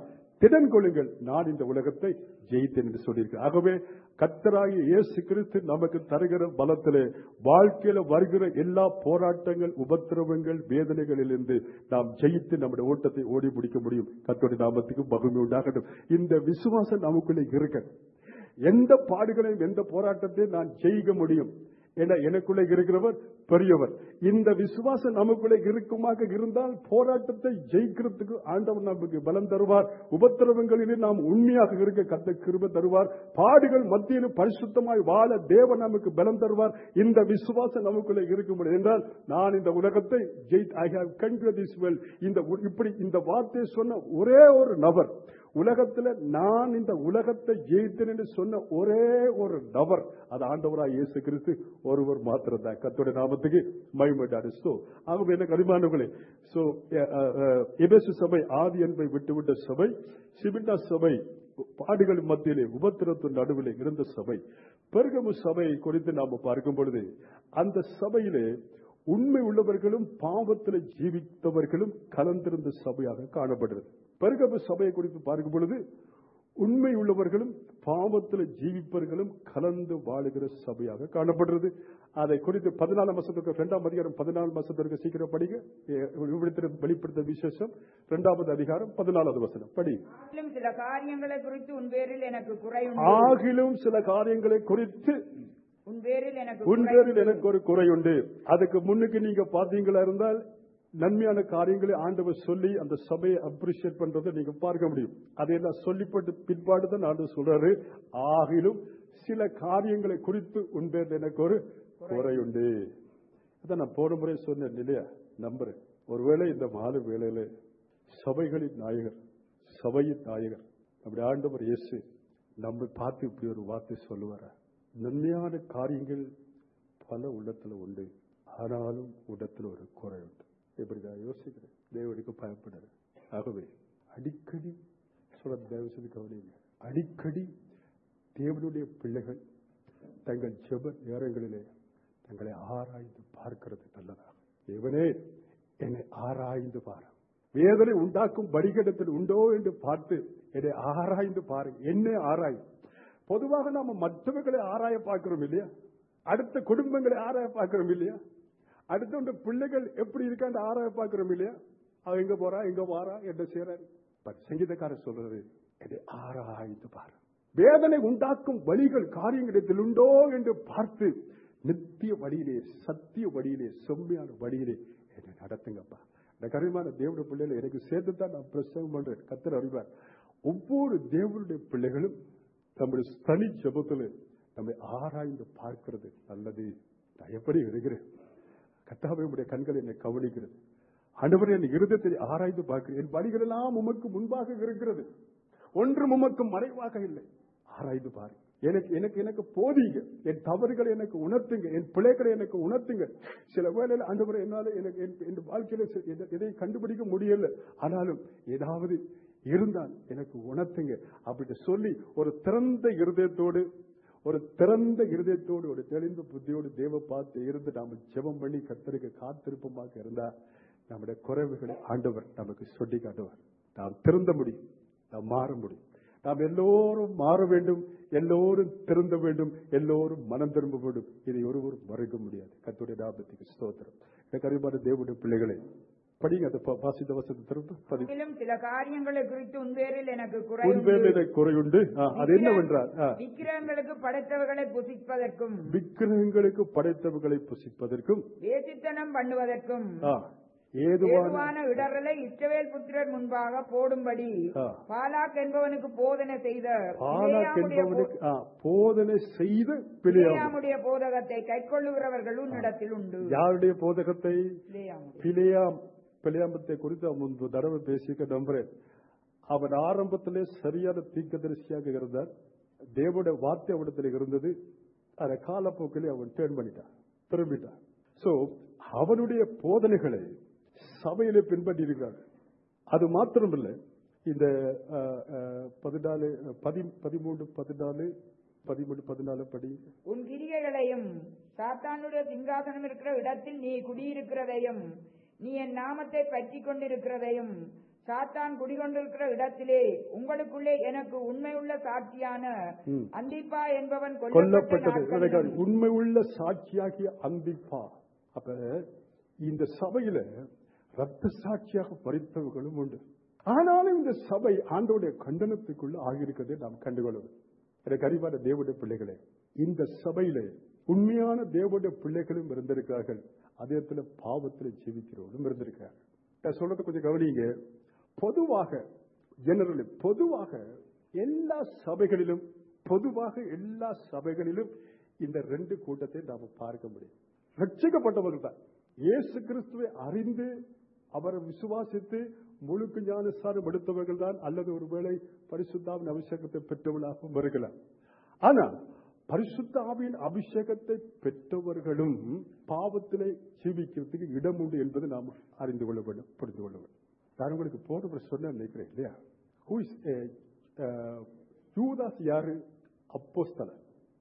திடன் கொள்ளுங்கள் நான் இந்த உலகத்தை ஜெயித்தேன் என்று சொல்லியிருக்கிறேன் ஆகவே கத்தராகிய இயேசு கிறிஸ்து நமக்கு தருகிற பலத்திலே வாழ்க்கையில வருகிற எல்லா போராட்டங்கள் உபத்திரவங்கள் வேதனைகளிலிருந்து நாம் ஜெயித்து நம்முடைய ஓட்டத்தை ஓடி முடிக்க முடியும் கத்தோடைய நாமத்துக்கு மகிமை உண்டாகட்டும் இந்த விசுவாசம் நமக்குள்ளே இருக்க எந்த பாடுகளையும் எந்த போராட்டத்தையும் நான் ஜெயிக்க முடியும் என எனக்குள்ளே இருக்கிறவர் பெரியவர் இந்த விசுவாசம் நமக்குள்ளே இருக்குமாக இருந்தால் போராட்டத்தை ஜெயிக்கிறதுக்கு ஆண்டவர் நமக்கு பலம் தருவார் உபத்திரவங்களிலே நாம் உண்மையாக இருக்க கத்த கிருப தருவார் பாடுகள் மத்தியிலும் பரிசுத்தமாய் வாழ தேவன் நமக்கு பலம் தருவார் இந்த விசுவாசம் நமக்குள்ளே இருக்க முடியும் என்றால் நான் இந்த உலகத்தை ஜெயித் I have conquered this world இந்த உ- இப்படி இந்த வார்த்தையை சொன்ன ஒரே ஒரு நபர் உலகத்துல நான் இந்த உலகத்தை ஜெயித்தேன் என்று சொன்ன ஒரே ஒரு நபர் அது ஆண்டவராய் இயேசு கிறிஸ்து ஒருவர் மாத்திரம் தான் கத்தோட நாமத்துக்கு மகிமைடாரு சோ ஆகவே என்ன கரிமானவர்களே சோ எபேசு சபை ஆதி என்பை விட்டுவிட்ட சபை சிபிண்டா சபை பாடுகள் மத்தியிலே உபத்திரத்து நடுவிலே இருந்த சபை பெருகமு சபை குறித்து நாம பார்க்கும் பொழுது அந்த சபையிலே உண்மை உள்ளவர்களும் பாவத்தில் ஜீவித்தவர்களும் கலந்திருந்த சபையாக காணப்படுகிறது பெருகமு சபையை குறித்து பார்க்கும் பொழுது உண்மை உள்ளவர்களும் பாவத்தில் ஜீவிப்பவர்களும் கலந்து வாழுகிற சபையாக காணப்படுறது அதை குறித்து பதினாலாம் வருஷத்திற்கு இரண்டாம் அதிகாரம் பதினாலாம் வருஷத்திற்கு சீக்கிரம் படிங்க எ- இவ்விடத்தில் வெளிப்படுத்த விசேஷம் இரண்டாவது அதிகாரம் பதினாலாவது வசனம் படி ஆகிலும் சில காரியங்களை குறித்து உன் பேரில் எனக்கு குறை உண்டு ஆகிலும் சில காரியங்களை குறித்து உன் பேரில் எனக்கு உன் குறை பேரில் உண்டு. எனக்கு ஒரு குறை உண்டு அதுக்கு முன்னுக்கு நீங்க பாத்தீங்களா இருந்தால் நன்மையான காரியங்களை ஆண்டவர் சொல்லி அந்த சபையை அப்ரிஷியேட் பண்றதை நீங்க பார்க்க முடியும் அதையெல்லாம் சொல்லிப்பட்டு பிற்பாடு தான் ஆண்டவர் சொல்றாரு ஆகிலும் சில காரியங்களை குறித்து உன் பேரில் எனக்கு ஒரு குறை உண்டு அதான் நான் போன முறை சொன்னேன் இல்லையா நம்புறேன் ஒருவேளை இந்த மாலை வேளையில சபைகளின் நாயகர் சபையின் நாயகர் நம்முடைய ஆண்டவர் இயேசு நம்மை பார்த்து இப்படி ஒரு வார்த்தை சொல்லுவாரா நன்மையான காரியங்கள் பல உள்ளத்துல உண்டு ஆனாலும் உள்ளத்துல ஒரு குறை உண்டு இப்படி நான் யோசிக்கிறேன் தேவனுக்கு பயப்படுறேன் ஆகவே அடிக்கடி சொல்ல தயவு செய்து கவனிங்க அடிக்கடி தேவனுடைய பிள்ளைகள் தங்கள் ஜெப நேரங்களிலே தங்களை ஆராய்ந்து பார்க்கிறது நல்லதாக தேவனே என்னை ஆராய்ந்து பாரு வேதனை உண்டாக்கும் வடிகடத்தில் உண்டோ என்று பார்த்து என்னை ஆராய்ந்து பாருங்க என்னை ஆராய் பொதுவாக நாம மற்றவர்களை ஆராய பார்க்கிறோம் இல்லையா அடுத்த குடும்பங்களை ஆராய பார்க்கிறோம் இல்லையா அடுத்த பிள்ளைகள் எப்படி இருக்கான்னு ஆராய பார்க்கிறோம் இல்லையா அவ எங்க போறா எங்க வாரா என்ன செய்யறாரு பட் சங்கீதக்காரர் சொல்றது என்னை ஆராய்ந்து பாரு வேதனை உண்டாக்கும் வழிகள் காரியங்களிடத்தில் உண்டோ என்று பார்த்து நித்திய வழியிலே சத்திய வழியிலே செம்மையான வழியிலே என்னை நடத்துங்கப்பா இந்த கருமான தேவனுடைய பிள்ளைகளை எனக்கு சேர்த்து தான் நான் பிரசவம் பண்றேன் கத்தர் அறிவார் ஒவ்வொரு தேவனுடைய பிள்ளைகளும் நம்முடைய தனி ஜபத்தில் நம்மை ஆராய்ந்து பார்க்கிறது நல்லது நான் எப்படி இருக்கிறேன் கத்தாவை உடைய கண்கள் என்னை கவனிக்கிறது ஆண்டவர் என் இருதயத்தை ஆராய்ந்து பார்க்கிறேன் என் வழிகள் எல்லாம் உமக்கு முன்பாக இருக்கிறது ஒன்றும் உமக்கு மறைவாக இல்லை ஆராய்ந்து பாரு எனக்கு எனக்கு எனக்கு போதிங்க என் தவறுகளை எனக்கு உணர்த்துங்க என் பிள்ளைகளை எனக்கு உணர்த்துங்க சில வேளையில் ஆண்டவரை என்னால எனக்கு என் என் வாழ்க்கையில சி- எதை- எதை கண்டுபிடிக்க முடியல ஆனாலும் ஏதாவது இருந்தால் எனக்கு உணர்த்துங்க அப்படி சொல்லி ஒரு திறந்த இருதயத்தோடு ஒரு திறந்த இருதயத்தோடு ஒரு தெளிந்த புத்தியோடு தேவ பார்த்து இருந்து நாம ஜெபம் பண்ணி கத்தருக்கு காத்திருப்பமாக இருந்தா நம்முடைய குறைவுகளை ஆண்டவர் நமக்கு சொல்லி காட்டுவார் நாம் திருந்த முடியும் நாம் மாற முடியும் நாம் எல்லோரும் மாற வேண்டும் எல்லோரும் திருந்த வேண்டும் எல்லோரும் மனம் திரும்ப வேண்டும் இதை ஒருவரும் மறுக்க முடியாது கத்துடைய நாமத்துக்கு ஸ்தோத்திரம் எனக்கு அறிவான தேவனுடைய பிள்ளைகளை படிங்க அந்த பா- வாசித்த வசத்தை திரும்ப பதி ஆகிலும் சில காரியங்களை குறித்து உன் பேரில் எனக்கு குறை உன் உண்டு. பேரில் எனக்கு குறையுண்டு ஆ, அது என்னவென்றால் ஆ, விக்கிரகங்களுக்கு படைத்தவர்களை புசிப்பதற்கும் விக்கிரகங்களுக்கு படைத்தவர்களை புசிப்பதற்கும் வேசித்தனம் பண்ணுவதற்கும் ஆ, ஏதுவான ஏதுவான இடரலை இஸ்ரவேல் புத்திரர் முன்பாக போடும்படி ஆ. பாலாக் என்பவனுக்கு போதனை செய்த பாலாக் பிலேயாமுடைய என்பவனுக்கு ஆ, போதனை செய்த பிழையாம் பிலேயாமுடைய போதகத்தை கைக்கொள்ளுகிறவர்கள் உன்னிடத்தில் உண்டு யாருடைய போதகத்தை பிலேயாமுடைய. பிழையாம் பிழையாம்பத்தை குறித்து அவன் முன்பு தடவை பேசிக்க நம்புறேன் அவன் ஆரம்பத்திலே சரியான தீர்க்கதரிசியாக இருந்தார் தேவனுடைய வார்த்தை அவனிடத்தில் இருந்தது அதை காலப்போக்கிலே அவன் டேர்ன் பண்ணிட்டான் திரும்பிட்டான் சோ அவனுடைய போதனைகளை சபையிலே பின்பற்றி இருக்கிறார் அது மாத்திரமில்லை இந்த அஹ், அஹ், பதினாலு பதி பதிமூன்று பதினாலு பதிமூணு பதினாலு படி உன் கிரியைகளையும் சாத்தானுடைய சிங்காசனம் இருக்கிற இடத்தில் நீ குடியிருக்கிறதையும் நீ என் நாமத்தை பற்றி கொண்டிருக்கிறதையும் சாத்தான் குடிகொண்டிருக்கிற இடத்திலே உங்களுக்குள்ளே எனக்கு உண்மையுள்ள சாட்சியான ம். அந்திப்பா என்பவன் கொல்லப்பட்டது கொல்லப்பட்ட நாட்களிலும் உண்மை உள்ள சாட்சியாகிய அந்திப்பா அப்ப இந்த சபையில ரத்த சாட்சியாக மறித்தவர்களும் உண்டு ஆனாலும் இந்த சபை ஆண்டோடைய கண்டனத்துக்குள்ள ஆகியிருக்கிறதை நாம் கண்டுகொள்வது எனக்கு அறிவான தேவனுடைய பிள்ளைகளே இந்த சபையில உண்மையான தேவனுடைய பிள்ளைகளும் இருந்திருக்கிறார்கள் அதே இடத்துல பாவத்தில் ஜீவிக்கிறவர்களும் இருந்திருக்கிறார்கள் நான் சொல்றது கொஞ்சம் கவனிங்க பொதுவாக ஜெனரலி பொதுவாக எல்லா சபைகளிலும் பொதுவாக எல்லா சபைகளிலும் இந்த ரெண்டு கூட்டத்தை நாம பார்க்க முடியும் ரட்சிக்கப்பட்டவர்கள் தான் இயேசு கிறிஸ்துவை அறிந்து அவரை விசுவாசித்து முழுக்கு ஞானஸ்தானம் எடுத்தவர்கள் தான் அல்லது ஒருவேளை பரிசுத்தாவின் அபிஷேகத்தை பெற்றவர்களாகவும் இருக்கலாம் ஆனால் பரிசுத்த ஆவியின் அபிஷேகத்தை பெற்றவர்களும் பாவத்திலே ஜீவிக்கிறதுக்கு இடம் உண்டு என்பதை நாம் அறிந்து கொள்ள வேண்டும் புரிந்து கொள்ள வேண்டும் நான் உங்களுக்கு போன சொன்ன நினைக்கிறேன் இல்லையா Who is, uh, uh, யூதாஸ் யாரு அப்போஸ்தலன்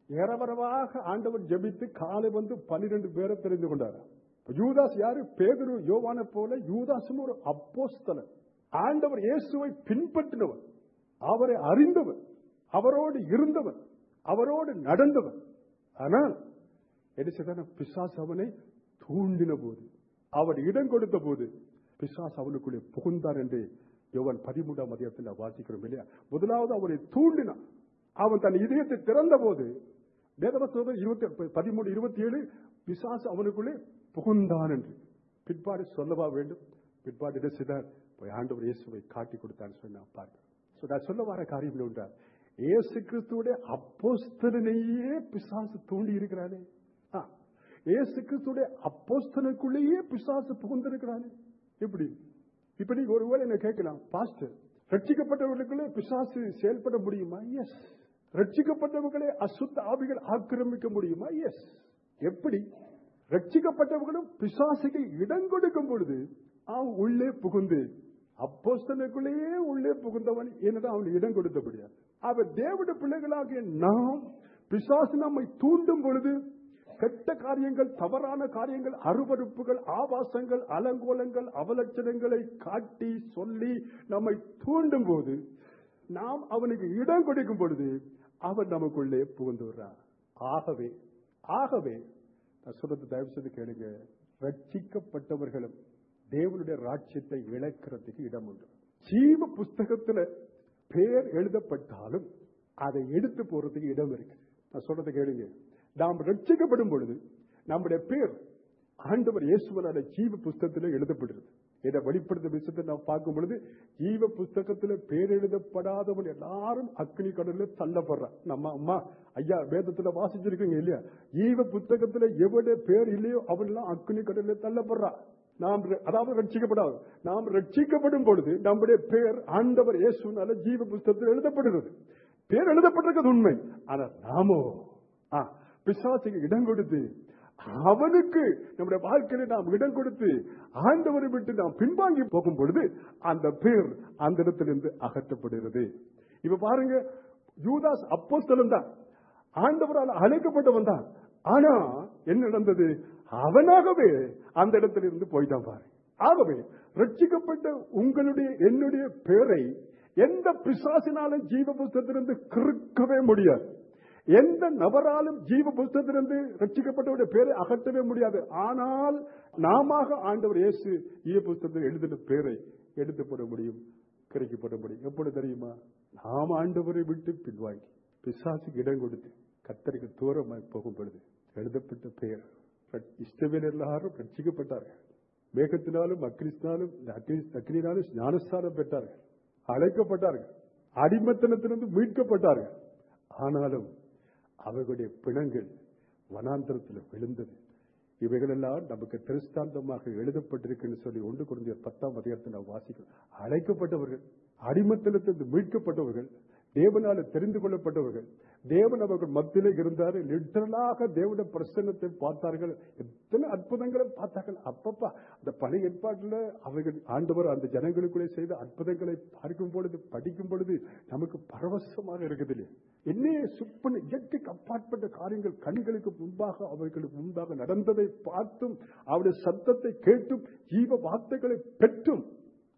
ஏறவரவாக ஆண்டவர் ஜெபித்து காலை வந்து பன்னிரண்டு பேரை தெரிந்து கொண்டார் யூதாஸ் யாரு பேதுரு யோவானை போல யூதாசும் ஒரு அப்போஸ்தலன் ஆண்டவர் இயேசுவை பின்பற்றினவர் அவரை அறிந்தவர் அவரோடு இருந்தவர் அவரோடு நடந்தவர் ஆனால் என்ன செய்தான பிசாசு அவனை தூண்டின போது அவர் இடம் கொடுத்த போது பிசாசு அவனுக்குள்ளே புகுந்தார் என்று யோவான் பதிமூன்றாம் அதிகாரத்தில் வாசிக்கிறோம் இல்லையா முதலாவது அவரை தூண்டினான் அவன் தன் இதயத்தை திறந்த போது வேதவசோதம் இருபத்தி பதிமூணு இருபத்தி ஏழு பிசாசு அவனுக்குள்ளே புகுந்தான் என்று பிற்பாடு சொல்லவா வேண்டும் பிற்பாடு என்ன செய்தார் போய் ஆண்டவர் இயேசுவை காட்டி கொடுத்தான்னு சொல்லி நான் பார்க்கிறேன் So, நான் சொல்ல வர காரியம் என்ன என்றால், இயேசு கிறிஸ்துவுடைய அப்போஸ்தலனையே பிசாசு தூண்டி இருக்கிறானே ஆ, இயேசு கிறிஸ்துடைய அப்போஸ்தலனுக்குள்ளேயே பிசாசு புகுந்திருக்கிறானே எப்படி இப்ப நீங்க ஒருவேளை என்ன கேட்கலாம் பாஸ்டர் ரட்சிக்கப்பட்டவர்களுக்குள்ளே பிசாசு செயல்பட முடியுமா எஸ் ரட்சிக்கப்பட்டவர்களே அசுத்த ஆவிகள் ஆக்கிரமிக்க முடியுமா எஸ் எப்படி ரட்சிக்கப்பட்டவர்களும் பிசாசுக்கு இடம் கொடுக்கும் பொழுது அவன் உள்ளே புகுந்து அப்போஸ்தலனுக்குள்ளேயே உள்ளே புகுந்தவன் என்னதான் அவன் இடம் கொடுத்த முடியாது அவர் தேவனுடைய பிள்ளைகளாகிய நாம் பிசாசு நம்மை தூண்டும் பொழுது கெட்ட காரியங்கள் தவறான காரியங்கள் அருவருப்புகள் ஆபாசங்கள் அலங்கோலங்கள் அவலட்சணங்களை காட்டி சொல்லி நம்மை தூண்டும் போது நாம் அவனுக்கு இடம் கொடுக்கும் பொழுது அவன் நமக்குள்ளே புகுந்து வர்றான் ஆகவே ஆகவே நான் சொல்றது தயவு செய்து கேளுங்க ரட்சிக்கப்பட்டவர்களும் தேவனுடைய ராட்சியத்தை இழக்கிறதுக்கு இடம் உண்டு ஜீவ புஸ்தகத்துல பேர் எழுதப்பட்டாலும் அதை எடுத்து போறதுக்கு இடம் இருக்கு நான் சொல்றதை கேளுங்க நாம் ரட்சிக்கப்படும் பொழுது நம்முடைய பேர் ஆண்டவர் இயேசுவனான ஜீவ புஸ்தகத்தில் எழுதப்படுகிறது இதை வெளிப்படுத்த விஷயத்தை நாம் பார்க்கும் பொழுது ஜீவ புஸ்தகத்தில் பேர் எழுதப்படாதவன் எல்லாரும் அக்னி கடலில் தள்ளப்படுறான் நம்ம அம்மா ஐயா வேதத்துல வாசிச்சிருக்கீங்க இல்லையா ஜீவ புஸ்தகத்துல எவட பேர் இல்லையோ அவன் எல்லாம் அக்னி கடலில் தள்ளப்படுறான் நாம் ர- அதாவது ரட்சிக்கப்படாது நாம் ரட்சிக்கப்படும் பொழுது நம்முடைய பேர் ஆண்டவர் இயேசுனால ஜீவ புஸ்தகத்தில் எழுதப்படுகிறது பேர் எழுதப்பட்டிருக்கிறது உண்மை ஆனா நாமோ ஆ, பிசாசுக்கு இடம் கொடுத்து அவனுக்கு நம்முடைய வாழ்க்கையில நாம் இடம் கொடுத்து ஆண்டவரை விட்டு நாம் பின்வாங்கி போகும் பொழுது அந்த பேர் அந்த இடத்திலிருந்து அகற்றப்படுகிறது இப்ப பாருங்க யூதாஸ் அப்போஸ்தலன் தான் ஆண்டவரால் அழைக்கப்பட்டவன் தான் ஆனா என்ன நடந்தது அவனாகவே அந்த இடத்திலிருந்து போய்தான் பாரு ஆகவே ரட்சிக்கப்பட்ட உங்களுடைய என்னுடைய பேரை எந்த பிசாசினாலும் ஜீவ புஸ்தகத்திலிருந்து கிறுக்கவே முடியாது எந்த நபராலும் ஜீவ புஸ்தகத்திலிருந்து ரட்சிக்கப்பட்டவருடைய பேரை அகற்றவே முடியாது ஆனால் நாம ஆண்டவர் இயேசு ஜீவ புஸ்தகத்தில் எழுதின பேரை எடுத்து போட முடியும் கிடைக்கப்பட முடியும் எப்பொழுது தெரியுமா நாம் ஆண்டவரை விட்டு பின்வாங்கி பிசாசுக்கு இடம் கொடுத்து கத்தருக்கு தூரமாய் போகும் பொழுது எழுதப்பட்ட பெயர் இஷ்டவேல் எல்லாரும் ரட்சிக்கப்பட்டார்கள் மேகத்தினாலும் அக்னிஸ்னாலும் அக்னி- அக்னினாலும் ஞானஸ்தானம் பெற்றார்கள் அழைக்கப்பட்டார்கள் அடிமத்தனத்திலிருந்து மீட்கப்பட்டார்கள் ஆனாலும் அவர்களுடைய பிணங்கள் வனாந்தரத்தில் விழுந்தது இவைகளெல்லாம் நமக்கு திருஸ்தாந்தமாக எழுதப்பட்டிருக்குன்னு சொல்லி ஒன்று குறைந்த பத்தாம் அதிகாரத்தில் நாம் வாசிக்கிறோம் அழைக்கப்பட்டவர்கள் அடிமத்தனத்திலிருந்து மீட்கப்பட்டவர்கள் தேவனால தெரிந்து கொள்ளப்பட்டவர்கள் தேவன் அவர்கள் மத்தியிலே இருந்தார் லிட்டரலாக தேவனுடைய பிரசன்னத்தை பார்த்தார்கள் எத்தனை அற்புதங்களை பார்த்தார்கள் அப்பப்பா அந்த பழைய ஏற்பாட்டில் அவைகள் ஆண்டவர் அந்த ஜனங்களுக்குள்ளே செய்த அற்புதங்களை பார்க்கும் பொழுது படிக்கும் பொழுது நமக்கு பரவசமாக இருக்குது இல்லையா என்னைய சுப்பன இயற்கைக்கு அப்பாற்பட்ட காரியங்கள் கண்களுக்கு முன்பாக அவைகளுக்கு முன்பாக நடந்ததை பார்த்தும் அவருடைய சத்தத்தை கேட்டும் ஜீவ வார்த்தைகளை பெற்றும்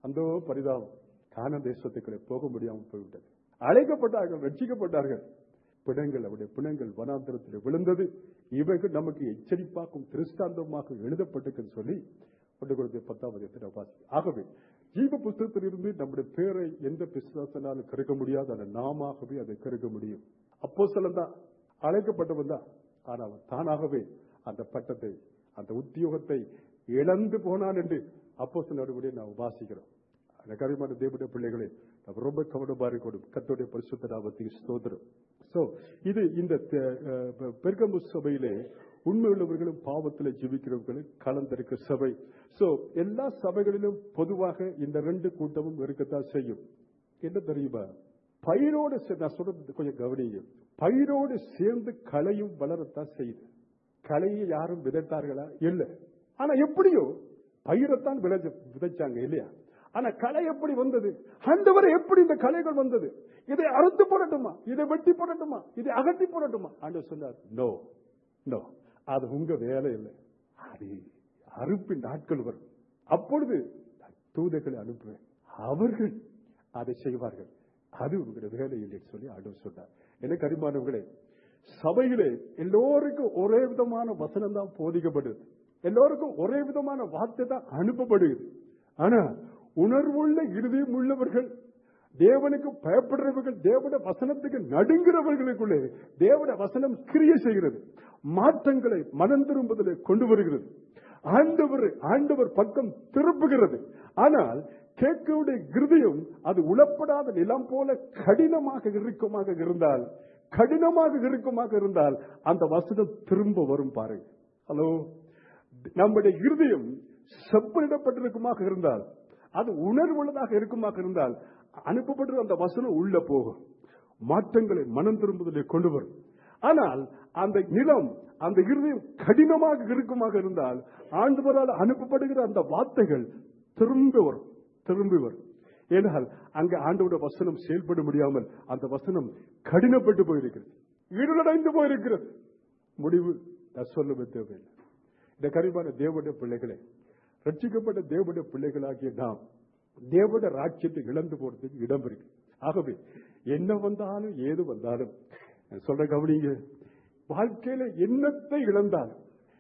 அந்த பரிதாபம் கான தேசத்துக்குள்ளே போக முடியாமல் போய்விட்டது அழைக்கப்பட்டார்கள் ரட்சிக்கப்பட்டார்கள் பிணங்கள் அவருடைய பிணங்கள் வனாந்திரத்தில் விழுந்தது இவைகள் நமக்கு எச்சரிப்பாக்கும் திருஷ்டாந்தமாக எழுதப்பட்டிருக்குன்னு சொல்லி ஒன்று கொடுத்த பத்தாம் அதிகத்தில் வாசி ஆகவே ஜீவ புஸ்தகத்திலிருந்து நம்முடைய பேரை எந்த பிசாசனாலும் கருக்க முடியாது அந்த நாமாகவே அதை கருக்க முடியும் அப்போ தான் அழைக்கப்பட்டவன் தான் ஆனால் அவன் தானாகவே அந்த பட்டத்தை அந்த உத்தியோகத்தை இழந்து போனான் என்று அப்போ சிலருடைய நாம் வாசிக்கிறோம் அந்த கரிமான தேவனுடைய பிள்ளைகளே நம்ம ரொம்ப கவனமா இருக்கணும் கத்தோடைய பரிசுத்த நாமத்துக்கு ஸ்தோத்திரம் சோ இது இந்த பெருகம்பு சபையிலே உண்மை உள்ளவர்களும் பாவத்தில் ஜீவிக்கிறவர்களும் கலந்திருக்க சபை சோ எல்லா சபைகளிலும் பொதுவாக இந்த ரெண்டு கூட்டமும் இருக்கத்தான் செய்யும் என்ன தெரியுமா பயிரோடு சே- நான் சொல்றது கொஞ்சம் கவனிங்க பயிரோடு சேர்ந்து களையும் வளரத்தான் செய்யுது களையை யாரும் விதைத்தார்களா இல்ல ஆனா எப்படியோ பயிரைத்தான் விளைஞ்ச விதைச்சாங்க இல்லையா ஆனா களை எப்படி வந்தது ஆண்டவரை எப்படி இந்த களைகள் வந்தது இதை அறுத்து போடட்டுமா இதை வெட்டி போடட்டுமா இதை அகட்டி போடட்டுமா ஆண்டவர் சொன்னார் நோ நோ அது உங்க வேலை இல்லை அது அறுப்பின் நாட்கள் வரும் அப்பொழுது நான் தூதர்களை அனுப்புவேன் அவர்கள் அதை செய்வார்கள் அது உங்களுடைய வேலை இல்லைன்னு சொல்லி ஆண்டவர் சொன்னார் எனக்கு அறிமானவர்களே சபையிலே எல்லோருக்கும் ஒரே விதமான வசனம் தான் போதிக்கப்படுது எல்லோருக்கும் ஒரே விதமான வார்த்தை தான் அனுப்பப்படுகிறது ஆனா உணர்வுள்ள இருதயம் உள்ளவர்கள் தேவனுக்கு பயப்படுறவர்கள் தேவட வசனத்துக்கு நடுங்கிறவர்களுக்குள்ளே தேவட வசனம் கிரிய செய்கிறது மாற்றங்களை மனம் திரும்புதலை கொண்டு வருகிறது ஆண்டவர் ஆண்டவர் பக்கம் திருப்புகிறது ஆனால் கேட்கவுடைய கிருதயம் அது உளப்படாத நிலம் போல கடினமாக இருக்குமாக இருந்தால் கடினமாக இருக்குமாக இருந்தால் அந்த வசனம் திரும்ப வரும் பாருங்க ஹலோ நம்முடைய இருதயம் செப்பனிடப்பட்டிருக்குமாக இருந்தால் அது உணர்வுள்ளதாக இருக்குமாக இருந்தால் அனுப்பப்பட்ட அந்த வசனம் உள்ள போகும் மாற்றங்களை மனம் திரும்புதலை கொண்டு வரும் ஆனால் அந்த நிலம் அந்த இருதயம் கடினமாக இருக்குமாக இருந்தால் ஆண்டவரால் அனுப்பப்படுகிற அந்த வார்த்தைகள் திரும்ப வரும் திரும்பி வரும் ஏனால் அங்க ஆண்டோட வசனம் செயல்பட முடியாமல் அந்த வசனம் கடினப்பட்டு போயிருக்கிறது இருளடைந்து போயிருக்கிறது முடிவு நான் சொல்லவே தேவையில்லை இந்த கரிமான தேவனுடைய பிள்ளைகளே ரட்சிக்கப்பட்ட தேவனுடைய பிள்ளைகளாகிய நாம் தேவனுடைய ராட்சியத்தை இழந்து போறதுக்கு இடம் இருக்கு ஆகவே என்ன வந்தாலும் ஏது வந்தாலும் நான் சொல்ற கவனிங்க வாழ்க்கையில என்னத்தை இழந்தாலும்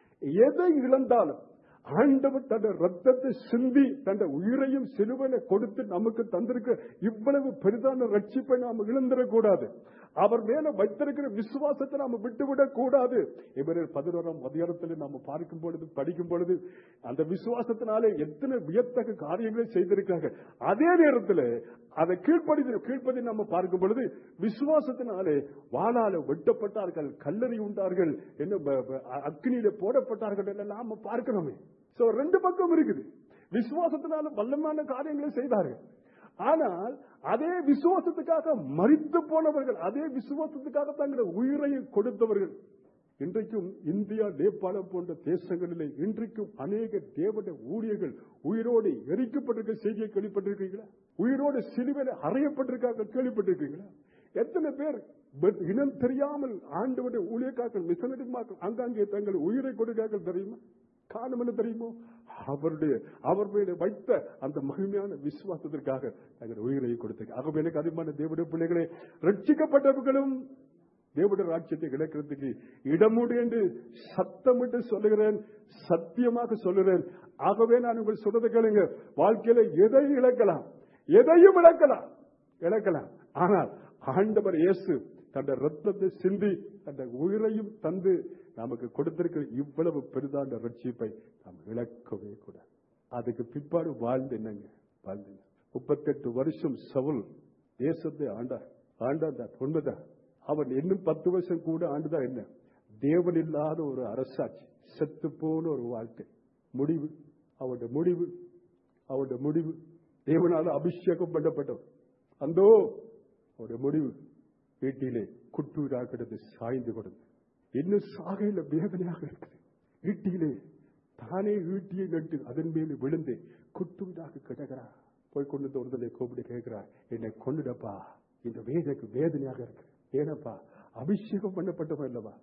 எதை இழந்தாலும் ஆண்டவர் தன் ரத்தத்தை சிந்தி தன் உயிரையும் சிலுவையில கொடுத்து நமக்கு தந்திருக்க இவ்வளவு பெரிதான ரட்சிப்பை நாம் இழந்துடக்கூடாது அவர் மேல வைத்திருக்கிற விசுவாசத்தை நாம விட்டுவிடக் கூடாது இவரர் பதினோராம் அதிகாரத்தில் நாம பார்க்கும் பொழுது படிக்கும் பொழுது அந்த விசுவாசத்தினாலே எத்தனை வியத்தக்க காரியங்களை செய்திருக்காங்க அதே நேரத்தில் அதை கீழ்ப்படி கீழ்ப்படி நம்ம பார்க்கும் பொழுது விசுவாசத்தினாலே வாளால வெட்டப்பட்டார்கள் கல்லறி உண்டார்கள் என்ன ப- ப- அக்னியில போடப்பட்டார்கள் எல்லாம் நாம பார்க்கிறோமே சோ ரெண்டு பக்கம் இருக்குது விசுவாசத்தினால வல்லமான காரியங்களை செய்தார்கள் ஆனால் அதே விசுவாசத்துக்காக மறித்து போனவர்கள் அதே விசுவாசத்துக்காக தங்கள் உயிரையை கொடுத்தவர்கள் இன்றைக்கும் இந்தியா நேபாளம் போன்ற தேசங்களிலே இன்றைக்கும் அநேக தேவட ஊழியர்கள் உயிரோடு எரிக்கப்பட்டிருக்க செய்தியை கேள்விப்பட்டிருக்கீங்களா உயிரோடு சிலுவையில் அறையப்பட்டிருக்காங்க கேள்விப்பட்டிருக்கீங்களா எத்தனை பேர் பட் இனம் தெரியாமல் ஆண்டவருடைய ஊழியக்காக்கள் மிஷனரிமாக்கள் அங்கங்கே தங்கள் உயிரை கொடுக்கார்கள் தெரியுமா காரணம் என்ன தெரியுமோ அவருடைய அவர் மேல வைத்த அந்த மகிமையான விசுவாசத்திற்காக தங்கள் உயிரை கொடுத்தாங்க ஆகவே எனக்கு அதிகமான தேவடைய பிள்ளைகளே ரட்சிக்கப்பட்டவர்களும் தேவடைய ராட்சியத்தை இழக்கிறதுக்கு இடமுடு என்று சத்தமிட்டு சொல்லுகிறேன் சத்தியமாக சொல்லுகிறேன் ஆகவே நான் உங்கள் சொல்றதை கேளுங்க வாழ்க்கையில எதை இழக்கலாம் எதையும் இழக்கலாம் இழக்கலாம் ஆனால் ஆண்டவர் இயேசு தன் ரத்தத்தை சிந்தி தன் உயிரையும் தந்து நமக்கு கொடுத்திருக்கிற இவ்வளவு பெரிதான ரட்சிப்பை நாம் இழக்கவே கூடாது அதுக்கு பிற்பாடு வாழ்ந்து என்னங்க வாழ்ந்து முப்பத்தெட்டு வருஷம் சவுல் தேசத்தை ஆண்டார் ஆண்டார் உண்மைதான் அவன் இன்னும் பத்து வருஷம் கூட ஆண்டுதான் என்ன தேவன் இல்லாத ஒரு அரசாட்சி செத்து போன ஒரு வாழ்க்கை முடிவு அவருடைய முடிவு அவருடைய முடிவு தேவனால அபிஷேகம் பண்ணப்பட்டவர் அந்தோ அவருடைய முடிவு வீட்டிலே குட்டூராக கிடந்து சாய்ந்து கொடுத்து இன்னும் சாகையில வேதனையாக இருக்குது வீட்டிலே தானே ஈட்டியை நட்டு அதன் மேலே விழுந்து குட்டுவதாக கிடக்கிறார் போய் கொண்டு வந்து ஒருத்தனை கூப்பிட்டு கேட்கிறார் என்னை கொண்டுடப்பா இந்த வேதனைக்கு வேதனையாக இருக்கு ஏனப்பா அபிஷேகம் பண்ணப்பட்டவன் அல்லவா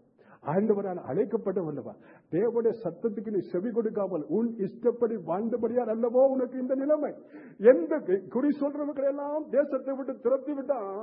ஆண்டவரால் அழைக்கப்பட்டவல்லவா தேவனுடைய சத்தத்துக்கு நீ செவி கொடுக்காமல் உன் இஷ்டப்படி வாழ்ந்தபடியால் அல்லவோ உனக்கு இந்த நிலைமை எந்த குறி சொல்றவங்களை எல்லாம் தேசத்தை விட்டு துரத்தி விட்டான்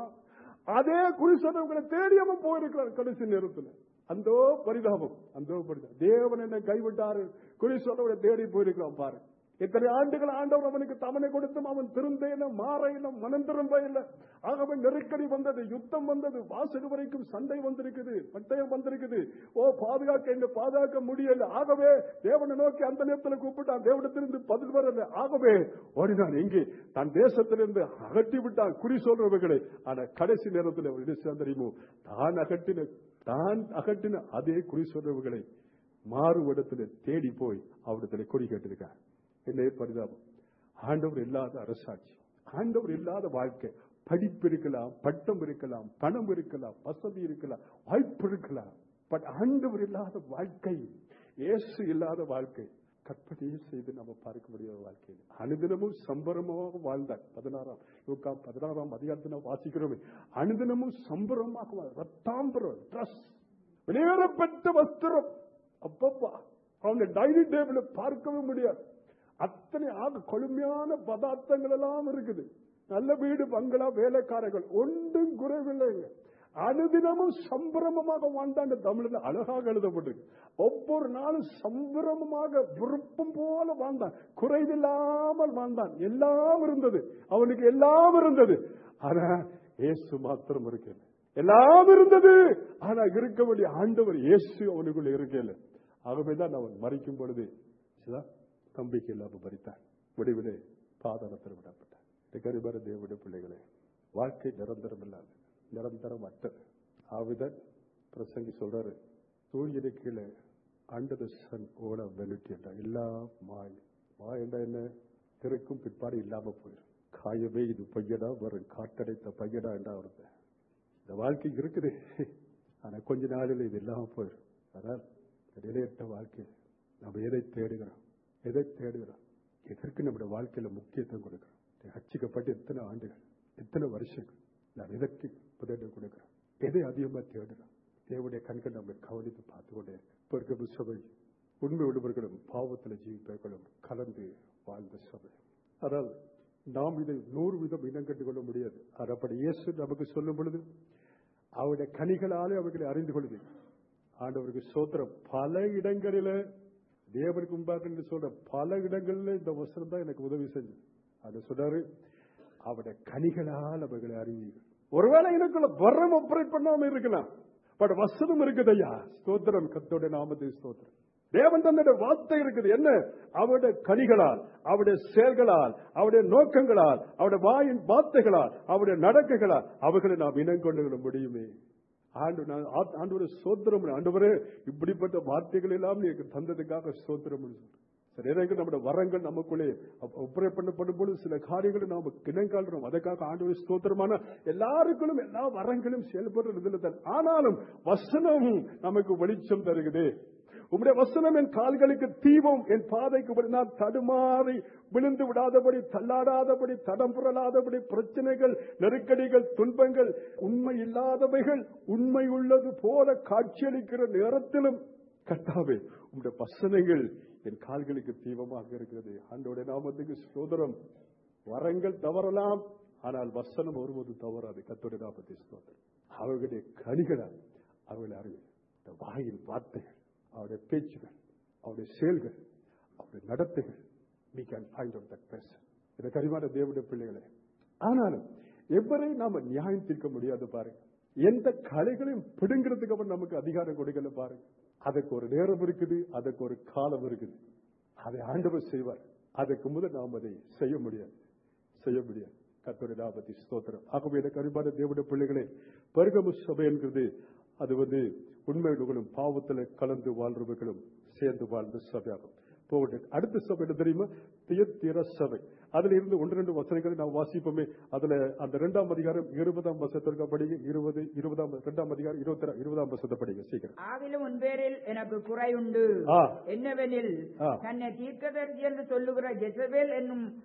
அதே குறி சொல்றவங்களை தேடியவன் போயிருக்கிறார் கடைசி நேரத்தில் அந்தோ பரிதாபம் அந்தோ பரிதாபம் தேவன் என்னை கைவிட்டாரு குறி சொல்றவனை தேடி போயிருக்கிறான் பாரு இத்தனை ஆண்டுகள் ஆண்டவர் அவனுக்கு தவணை கொடுத்தும் அவன் திருந்தேன மாறையில மனம் திரும்ப இல்லை ஆகவே நெருக்கடி வந்தது யுத்தம் வந்தது வாசல் வரைக்கும் சண்டை வந்திருக்குது பட்டயம் வந்திருக்குது ஓ பாதுகாக்க என்ன பாதுகாக்க முடியல ஆகவே தேவனை நோக்கி அந்த நேரத்தில் கூப்பிட்டான் தேவனத்திலிருந்து பதில் வரல ஆகவே ஓடினான் எங்கே தன் தேசத்திலிருந்து அகற்றி விட்டான் குறி சொல்றவர்களை ஆனா கடைசி நேரத்தில் அவர் என்ன தெரியுமோ தான் அகற்றின தான் அகற்றின அதே குறி சொல்றவர்களை மாறுவிடத்தில் தேடி போய் அவரிடத்துல குறி கேட்டிருக்கார் என்ன பரிதாபம் ஆண்டவர் இல்லாத அரசாட்சி ஆண்டவர் இல்லாத வாழ்க்கை படிப்பு இருக்கலாம் பட்டம் இருக்கலாம் பணம் இருக்கலாம் வசதி இருக்கலாம் வாய்ப்பு இருக்கலாம் பட் ஆண்டவர் இல்லாத வாழ்க்கை இயேசு இல்லாத வாழ்க்கை கற்பனையே செய்து நம்ம பார்க்க முடியாத வாழ்க்கை அனுதினமும் சம்பரமாக வாழ்ந்தார் பதினாறாம் யோகா பதினாறாம் அதிகாரத்தை நாம் வாசிக்கிறோமே அனுதினமும் சம்பரமாக வாழ் ரத்தாம்பரம் ட்ரெஸ் வெளியேறப்பட்ட வஸ்திரம் அப்பப்பா அவங்க டைனிங் டேபிள் பார்க்கவே முடியாது அத்தனை ஆக கொழுமையான பதார்த்தங்கள் எல்லாம் இருக்குது நல்ல வீடு பங்களா வேலைக்காரர்கள் ஒன்றும் குறைவில்லைங்க அனுதினமும் சம்பிரமமாக வாழ்ந்தாங்க தமிழில் அழகாக எழுதப்பட்டிருக்கு ஒவ்வொரு நாளும் சம்பிரமமாக விருப்பம் போல வாழ்ந்தான் குறைவில்லாமல் வாழ்ந்தான் எல்லாம் இருந்தது அவனுக்கு எல்லாம் இருந்தது ஆனா இயேசு மாத்திரம் இருக்கல எல்லாம் இருந்தது ஆனா இருக்க வேண்டிய ஆண்டவர் இயேசு அவனுக்குள்ள இருக்கல ஆகவேதான் அவன் மறிக்கும் பொழுது சரிதா? நம்பிக்கை இல்லாம மறித்தான் முடிவிலே பாதாளத்தில் விடப்பட்டார் கரிபர தேவனுடைய பிள்ளைகளே வாழ்க்கை நிரந்தரம் இல்லாது நிரந்தரம் அற்றது ஆவிதன் பிரசங்கி சொல்றாரு சூரியனை கீழே அண்டர் சன் ஓட வெலுட்டி என்ற எல்லா மாய் மாய் என்ற என்ன திறக்கும் பிற்பாடு இல்லாம போயிடும் காயவே இது பையடா வரும் காட்டடைத்த பையடா என்றா வருது இந்த வாழ்க்கை இருக்குது ஆனா கொஞ்ச நாளில் இது இல்லாம போயிடும் ஆனால் இந்த நிலையற்ற வாழ்க்கை நம்ம எதை தேடுகிறோம் எதை தேடுகிறோம் எதற்கு நம்முடைய வாழ்க்கையில முக்கியத்துவம் கொடுக்கிறோம் ரட்சிக்கப்பட்டு எத்தனை ஆண்டுகள் எத்தனை வருஷங்கள் நாம் எதற்கு முதலிடம் கொடுக்கிறோம் எதை அதிகமா தேடுறோம் தேவனுடைய கண்கள் நம்மை கவனித்து பார்த்து கொண்டே இப்ப இருக்க சபை உண்மை உள்ளவர்களும் பாவத்தில் ஜீவிப்பவர்களும் கலந்து வாழ்ந்த சபை ஆனால் நாம் இதை நூறு விதம் இனம் கண்டு கொள்ள முடியாது அது அப்படி இயேசு நமக்கு சொல்லும் பொழுது அவருடைய கனிகளாலே அவர்களை அறிந்து கொள்வது ஆண்டவருக்கு சோத்திரம் பல இடங்களில தேவனுக்கு முன்பாக என்று சொல்ற பல இடங்கள்ல இந்த வசனம் தான் எனக்கு உதவி செஞ்சது அது சொல்றாரு அவருடைய கனிகளால் அவர்களை அறிவீர்கள் ஒருவேளை எனக்குள்ள வரம் ஆப்ரேட் பண்ணாம இருக்கலாம் பட் வசனம் இருக்குது ஐயா ஸ்தோத்திரம் கத்தோட நாமத்தை ஸ்தோத்திரம் தேவன் தன்னுடைய வார்த்தை இருக்குது என்ன அவருடைய கனிகளால் அவருடைய செயல்களால் அவருடைய நோக்கங்களால் அவருடைய வாயின் வார்த்தைகளால் அவருடைய நடக்கைகளால் அவர்களை நாம் இனம் கொண்டு கொள்ள முடியுமே ஆண்டு நான் ஆ- ஆண்டவரே சோத்திரம் ஆண்டவரே இப்படிப்பட்ட வார்த்தைகள் எல்லாம் நீ எனக்கு தந்ததுக்காக சோத்திரம் சில நேரங்கள் நம்முடைய வரங்கள் நமக்குள்ளே ஒப்பரை பண்ணப்படும் பொழுது சில காரியங்களை நாம் கிணங்காடுறோம் அதற்காக ஆண்டவர் ஸ்தோத்திரமான எல்லாருக்குள்ளும் எல்லா வரங்களும் செயல்படுறது தான் ஆனாலும் வசனம் நமக்கு வெளிச்சம் தருகிறது உம்முடைய வசனம் என் கால்களுக்கு தீபம் என் பாதைக்கு படி நான் தடுமாறி விழுந்து விடாதபடி தள்ளாடாதபடி தடம் புரளாதபடி பிரச்சனைகள் நெருக்கடிகள் துன்பங்கள் உண்மை இல்லாதவைகள் உண்மை உள்ளது போல காட்சியளிக்கிற நேரத்திலும் கர்த்தாவே உம்முடைய வசனங்கள் என் கால்களுக்கு தீபமாக இருக்கிறது ஆண்டோட நாமத்துக்கு சோதரம் வரங்கள் தவறலாம் ஆனால் வசனம் ஒருபோது தவறாது கத்தோட நாமத்தை ஸ்தோத்திரம் அவர்களுடைய கனிகளால் அவர்களை அறிவு இந்த வாயின் வார்த்தைகள் அவருடைய பேச்சுகள் அவருடைய செயல்கள் அவருடைய நடத்தைகள் we can find out that person இந்த கரிமான தேவனுடைய பிள்ளைகளே ஆனாலும் எவரை நாம நியாயம் தீர்க்க முடியாது பாருங்க எந்த கலைகளையும் பிடுங்கிறதுக்கு அவர் நமக்கு அதிகாரம் கொடுக்கல பாருங்க அதுக்கு ஒரு நேரம் இருக்குது அதுக்கு ஒரு காலம் இருக்குது அதை ஆண்டவர் செய்வார் அதுக்கு முதல் நாம் அதை செய்ய முடியாது செய்ய முடியாது கத்தோட நாமத்தை ஸ்தோத்திரம் ஆகவே எனக்கு அருமையான தேவனுடைய பிள்ளைகளே பருகமு சபை என்கிறது அது வந்து உண்மையுள்ளவர்களும் பாவத்தில் கலந்து வாழ்றவர்களும் சேர்ந்து வாழ்ந்த சபையாகும் போகட்டும் அடுத்த சபை என்ன தெரியுமா தியத்திர சபை அதுல இருந்து ஒன்று ரெண்டு வசனங்களை நாம் வாசிப்போமே அதுல அந்த இரண்டாம் அதிகாரம் இருபதாம் வசத்திற்கு படிங்க இருபது இருபதாம் இரண்டாம் அதிகாரம் இருபத்தி இருபதாம் வசத்தை படிங்க சீக்கிரம் ஆவிலும் உன் பேரில் எனக்கு குறை உண்டு ஆ. என்னவெனில் ஆ. தன்னை தீர்க்கதரிசி என்று சொல்லுகிற ஜெசபேல் என்னும்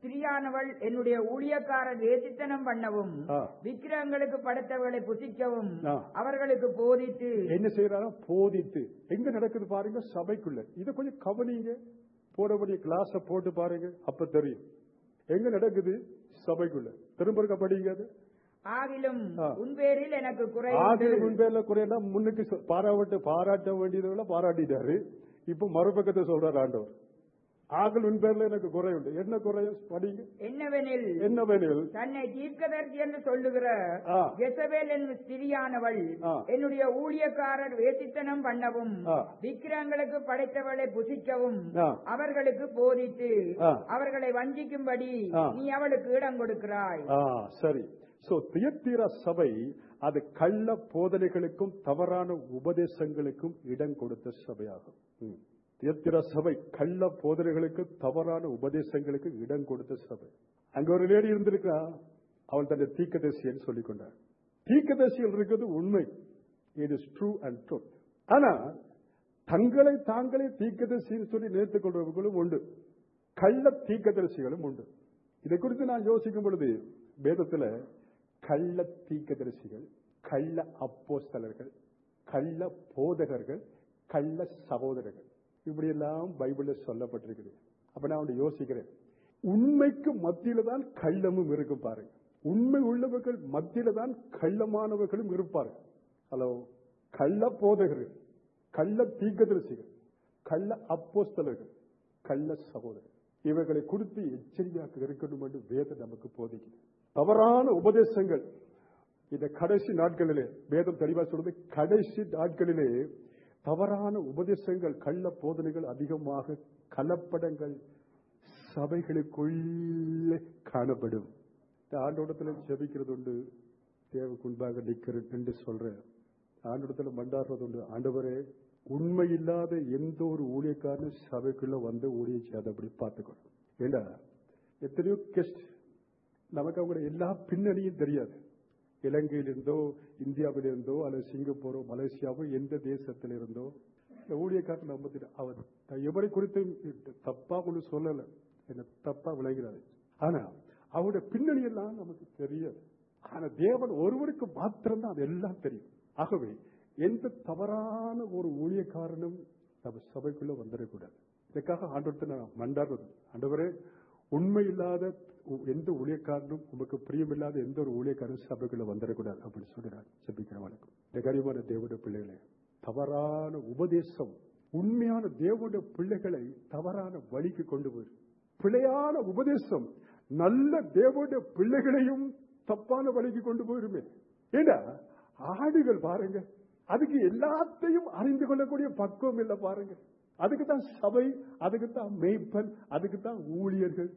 ஸ்திரியானவள் என்னுடைய ஊழியக்காரர் வேசித்தனம் பண்ணவும் ஆ. விக்கிரகங்களுக்கு படைத்தவர்களை புசிக்கவும் ஆ. அவர்களுக்கு போதித்து என்ன செய்யறாங்க போதித்து எங்க நடக்குது பாருங்க சபைக்குள்ள இத கொஞ்சம் கவனிங்க போடக்கூடிய கிளாஸ போட்டு பாருங்க அப்ப தெரியும் எங்க நடக்குது சபைக்குள்ள திரும்ப இருக்க படிங்க அது ஆகிலும் ஆ. உன் பேரில் எனக்கு குறை ஆதில உண்டு. முன்பேர்ல குறையனா முன்னுக்கு சொ- பாராட்ட பாராட்ட வேண்டியதுல பாராட்டிட்டாரு இப்ப மறுபக்கத்தை சொல்றாரு ஆண்டவர் ஆகல் முன்பேர்ல எனக்கு குறை உண்டு என்ன குறை படிங்க என்னவெனில் என்னவெனில் தன்னை தீர்க்கதரிசி என்று சொல்லுகிற ஆ. ஜெசபேல் என்னும் ஸ்திரியானவள் ஆ. என்னுடைய ஊழியக்காரர் வேசித்தனம் பண்ணவும் ஆ. விக்கிரகங்களுக்கு படைத்தவளை புசிக்கவும் ஆ. அவர்களுக்கு போதித்து ஆ. அவர்களை வஞ்சிக்கும்படி ஆ. நீ அவளுக்கு இடம் கொடுக்கிறாய் ஆ சரி சோ தியத்தீர சபை அது கள்ள போதனைகளுக்கும் தவறான உபதேசங்களுக்கும் இடம் கொடுத்த சபையாகும் ம். தியத்திர சபை கள்ள போதனைகளுக்கு தவறான உபதேசங்களுக்கு இடம் கொடுத்த சபை அங்க ஒரு லேடி இருந்திருக்கா அவள் தன்னை தீக்கதரிசின்னு சொல்லிக் கொண்டார் தீக்கதரிசிகள் இருக்கிறது உண்மை it is true and truth ஆனா தங்களை தாங்களே தீக்கதரிசின்னு சொல்லி நினைத்துக் கொள்றவர்களும் உண்டு கள்ள தீக்கதரிசிகளும் உண்டு இதை குறித்து நான் யோசிக்கும் பொழுது வேதத்துல கள்ள தீக்கதரிசிகள் கள்ள அப்போஸ்தலர்கள் கள்ள போதகர்கள் கள்ள சகோதரர்கள் இப்படி எல்லாம் பைபிள்ல சொல்லப்பட்டிருக்குது அப்ப நான் ஒன்று யோசிக்கிறேன் உண்மைக்கு மத்தியில தான் கள்ளமும் இருக்கும் பாருங்க உண்மை உள்ளவர்கள் மத்தியில தான் கள்ளமானவர்களும் இருப்பார்கள் ஹலோ கள்ள போதகர்கள் கள்ள தீக்கதரிசிகள் கள்ள அப்போஸ்தலர்கள் கள்ள சகோதரர் இவர்களை குறித்து எச்சரிக்கையாக இருக்கணும் என்று வேதம் நமக்கு போதிக்குது தவறான உபதேசங்கள் இந்த கடைசி நாட்களிலே வேதம் தெளிவா சொல்றது கடைசி நாட்களிலே தவறான உபதேசங்கள் கள்ள போதனைகள் அதிகமாக கலப்படங்கள் சபைகளுக்குள்ளே காணப்படும் இந்த ஆண்டோடத்தில் ஜெபிக்கிறது உண்டு தேவைக்கு முன்பாக நிற்கிறேன் என்று சொல்றேன் ஆண்டோடத்துல மண்டாடுறது உண்டு ஆண்டவரே உண்மை இல்லாத எந்த ஒரு ஊழியக்காரனும் சபைக்குள்ள வந்து ஊழியம் செய்யாதபடி பார்த்துக்கணும் ஏண்டா எத்தனையோ கெஸ்ட் நமக்கு அவங்க எல்லா பின்னணியும் தெரியாது இலங்கையிலிருந்தோ இந்தியாவிலிருந்தோ அல்லது சிங்கப்பூரோ மலேசியாவோ எந்த தேசத்திலிருந்தோ இந்த ஊழியக்காரன் நம்ம அவர் நான் எவரை குறித்து தப்பா ஒன்று சொல்லல என்ன தப்பா விளைகிறாரு ஆனா அவருடைய பின்னணி எல்லாம் நமக்கு தெரியாது ஆனா தேவன் ஒருவருக்கு மாத்திரம்தான் அது எல்லாம் தெரியும் ஆகவே எந்த தவறான ஒரு ஊழியக்காரனும் நம்ம சபைக்குள்ள வந்துடக்கூடாது இதுக்காக ஆண்டவர்கிட்ட நான் மண்டாடுறது ஆண்டவரே உண்மை இல்லாத உ- எந்த ஊழியக்காரனும் உமக்கு பிரியமில்லாத எந்த ஒரு ஊழியக்காரனும் சபைக்குள்ள வந்துடக்கூடாது அப்படின்னு சொல்லி நான் ஜெபிக்கிறேன் வணக்கம் இந்த கரிமான தேவனுடைய பிள்ளைகளே தவறான உபதேசம் உண்மையான தேவனுடைய பிள்ளைகளை தவறான வழிக்கு கொண்டு போயிரு பிழையான உபதேசம் நல்ல தேவனுடைய பிள்ளைகளையும் தப்பான வழிக்கு கொண்டு போயிருமே ஏண்டா ஆடுகள் பாருங்க அதுக்கு எல்லாத்தையும் அறிந்து கொள்ளக்கூடிய பக்குவம் இல்லை பாருங்க அதுக்கு தான் சபை அதுக்கு தான் மெய்ப்பன் அதுக்கு தான் ஊழியர்கள்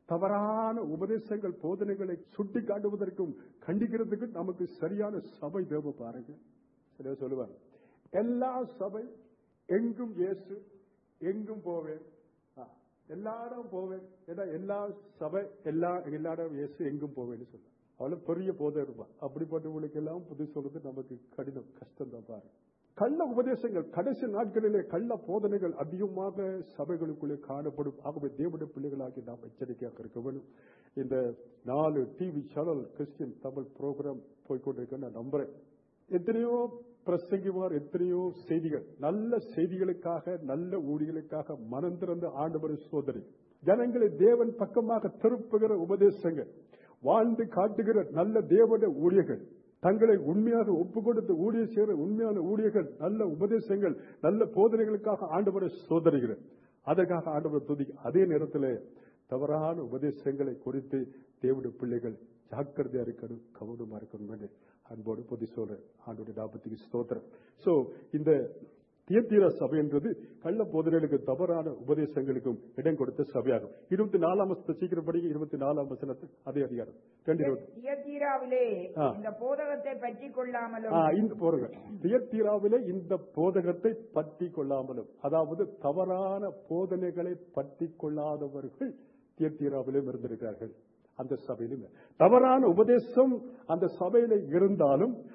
தவறான உபதேசங்கள் போதனைகளை சுட்டி காட்டுவதற்கும் கண்டிக்கிறதுக்கும் நமக்கு சரியான சபை தேவை பாருங்க சிலர் சொல்லுவாங்க எல்லா சபை எங்கும் இயேசு எங்கும் போவேன் ஆ, எல்லாரும் போவேன் ஏன்னா எல்லா சபை எல்லா எல்லாரும் இயேசு எங்கும் போவேன்னு சொல்லுவாங்க அவ்வளவு பெரிய போதை இருப்பான் அப்படிப்பட்டவங்களுக்கு எல்லாம் புது சொல்றது நமக்கு கடினம் கஷ்டம் தான் பாருங்க கள்ள உபதேசங்கள் கடைசி நாட்களிலே கள்ள போதனைகள் அதிகமாக சபைகளுக்குள்ளே காணப்படும் ஆகவே தேவனுடைய பிள்ளைகளாகி நாம் எச்சரிக்கையாக இருக்க வேண்டும் இந்த நாலு TV channel Christian Tamil program போய்கொண்டிருக்க நான் நம்புறேன் எத்தனையோ பிரசங்கிவார் எத்தனையோ செய்திகள் நல்ல செய்திகளுக்காக நல்ல ஊழியர்களுக்காக மனம் திறந்த ஆண்டவர் சோதனை ஜனங்களை தேவன் பக்கமாக திருப்புகிற உபதேசங்கள் வாழ்ந்து காட்டுகிற நல்ல தேவனுடைய ஊழியர்கள் தங்களை உண்மையாக ஒப்பு கொடுத்து ஊழிய செய்கிற உண்மையான ஊழியர்கள் நல்ல உபதேசங்கள் நல்ல போதனைகளுக்காக ஆண்டவரை சோதனைகள் அதற்காக ஆண்டவர் துதி அதே நேரத்தில் தவறான உபதேசங்களை குறித்து தேவனுடைய பிள்ளைகள் ஜாக்கிரதையா இருக்கணும் கவனமா இருக்கணும் என்று அன்போடு பொதி சொல்றேன் ஆண்டோட நாற்பத்துக்கு ஸ்தோத்திரம் சோ இந்த தியத்தீர சபை என்பது கள்ள போதனைகளுக்கு தவறான உபதேசங்களுக்கும் இடம் கொடுத்த சபையாகும் இருபத்தி நாலாம் வசனத்தை சீக்கிரம் படிக்க இருபத்தி நாலாம் வசனத்து அதே அதிகாரம் ரெண்டு இருபது தியத்தீராவிலே ஆ. இந்த போதகத்தை பற்றி கொள்ளாமலும் ஆ, இந்த போருங்க தியத்தீராவிலே இந்த போதகத்தை பற்றி கொள்ளாமலும் அதாவது தவறான போதனைகளை பற்றி கொள்ளாதவர்கள் தியத்தீராவிலும் இருந்திருக்கிறார்கள் அந்த சபையிலும் தவறான உபதேசம் அந்த சபையில இருந்தாலும்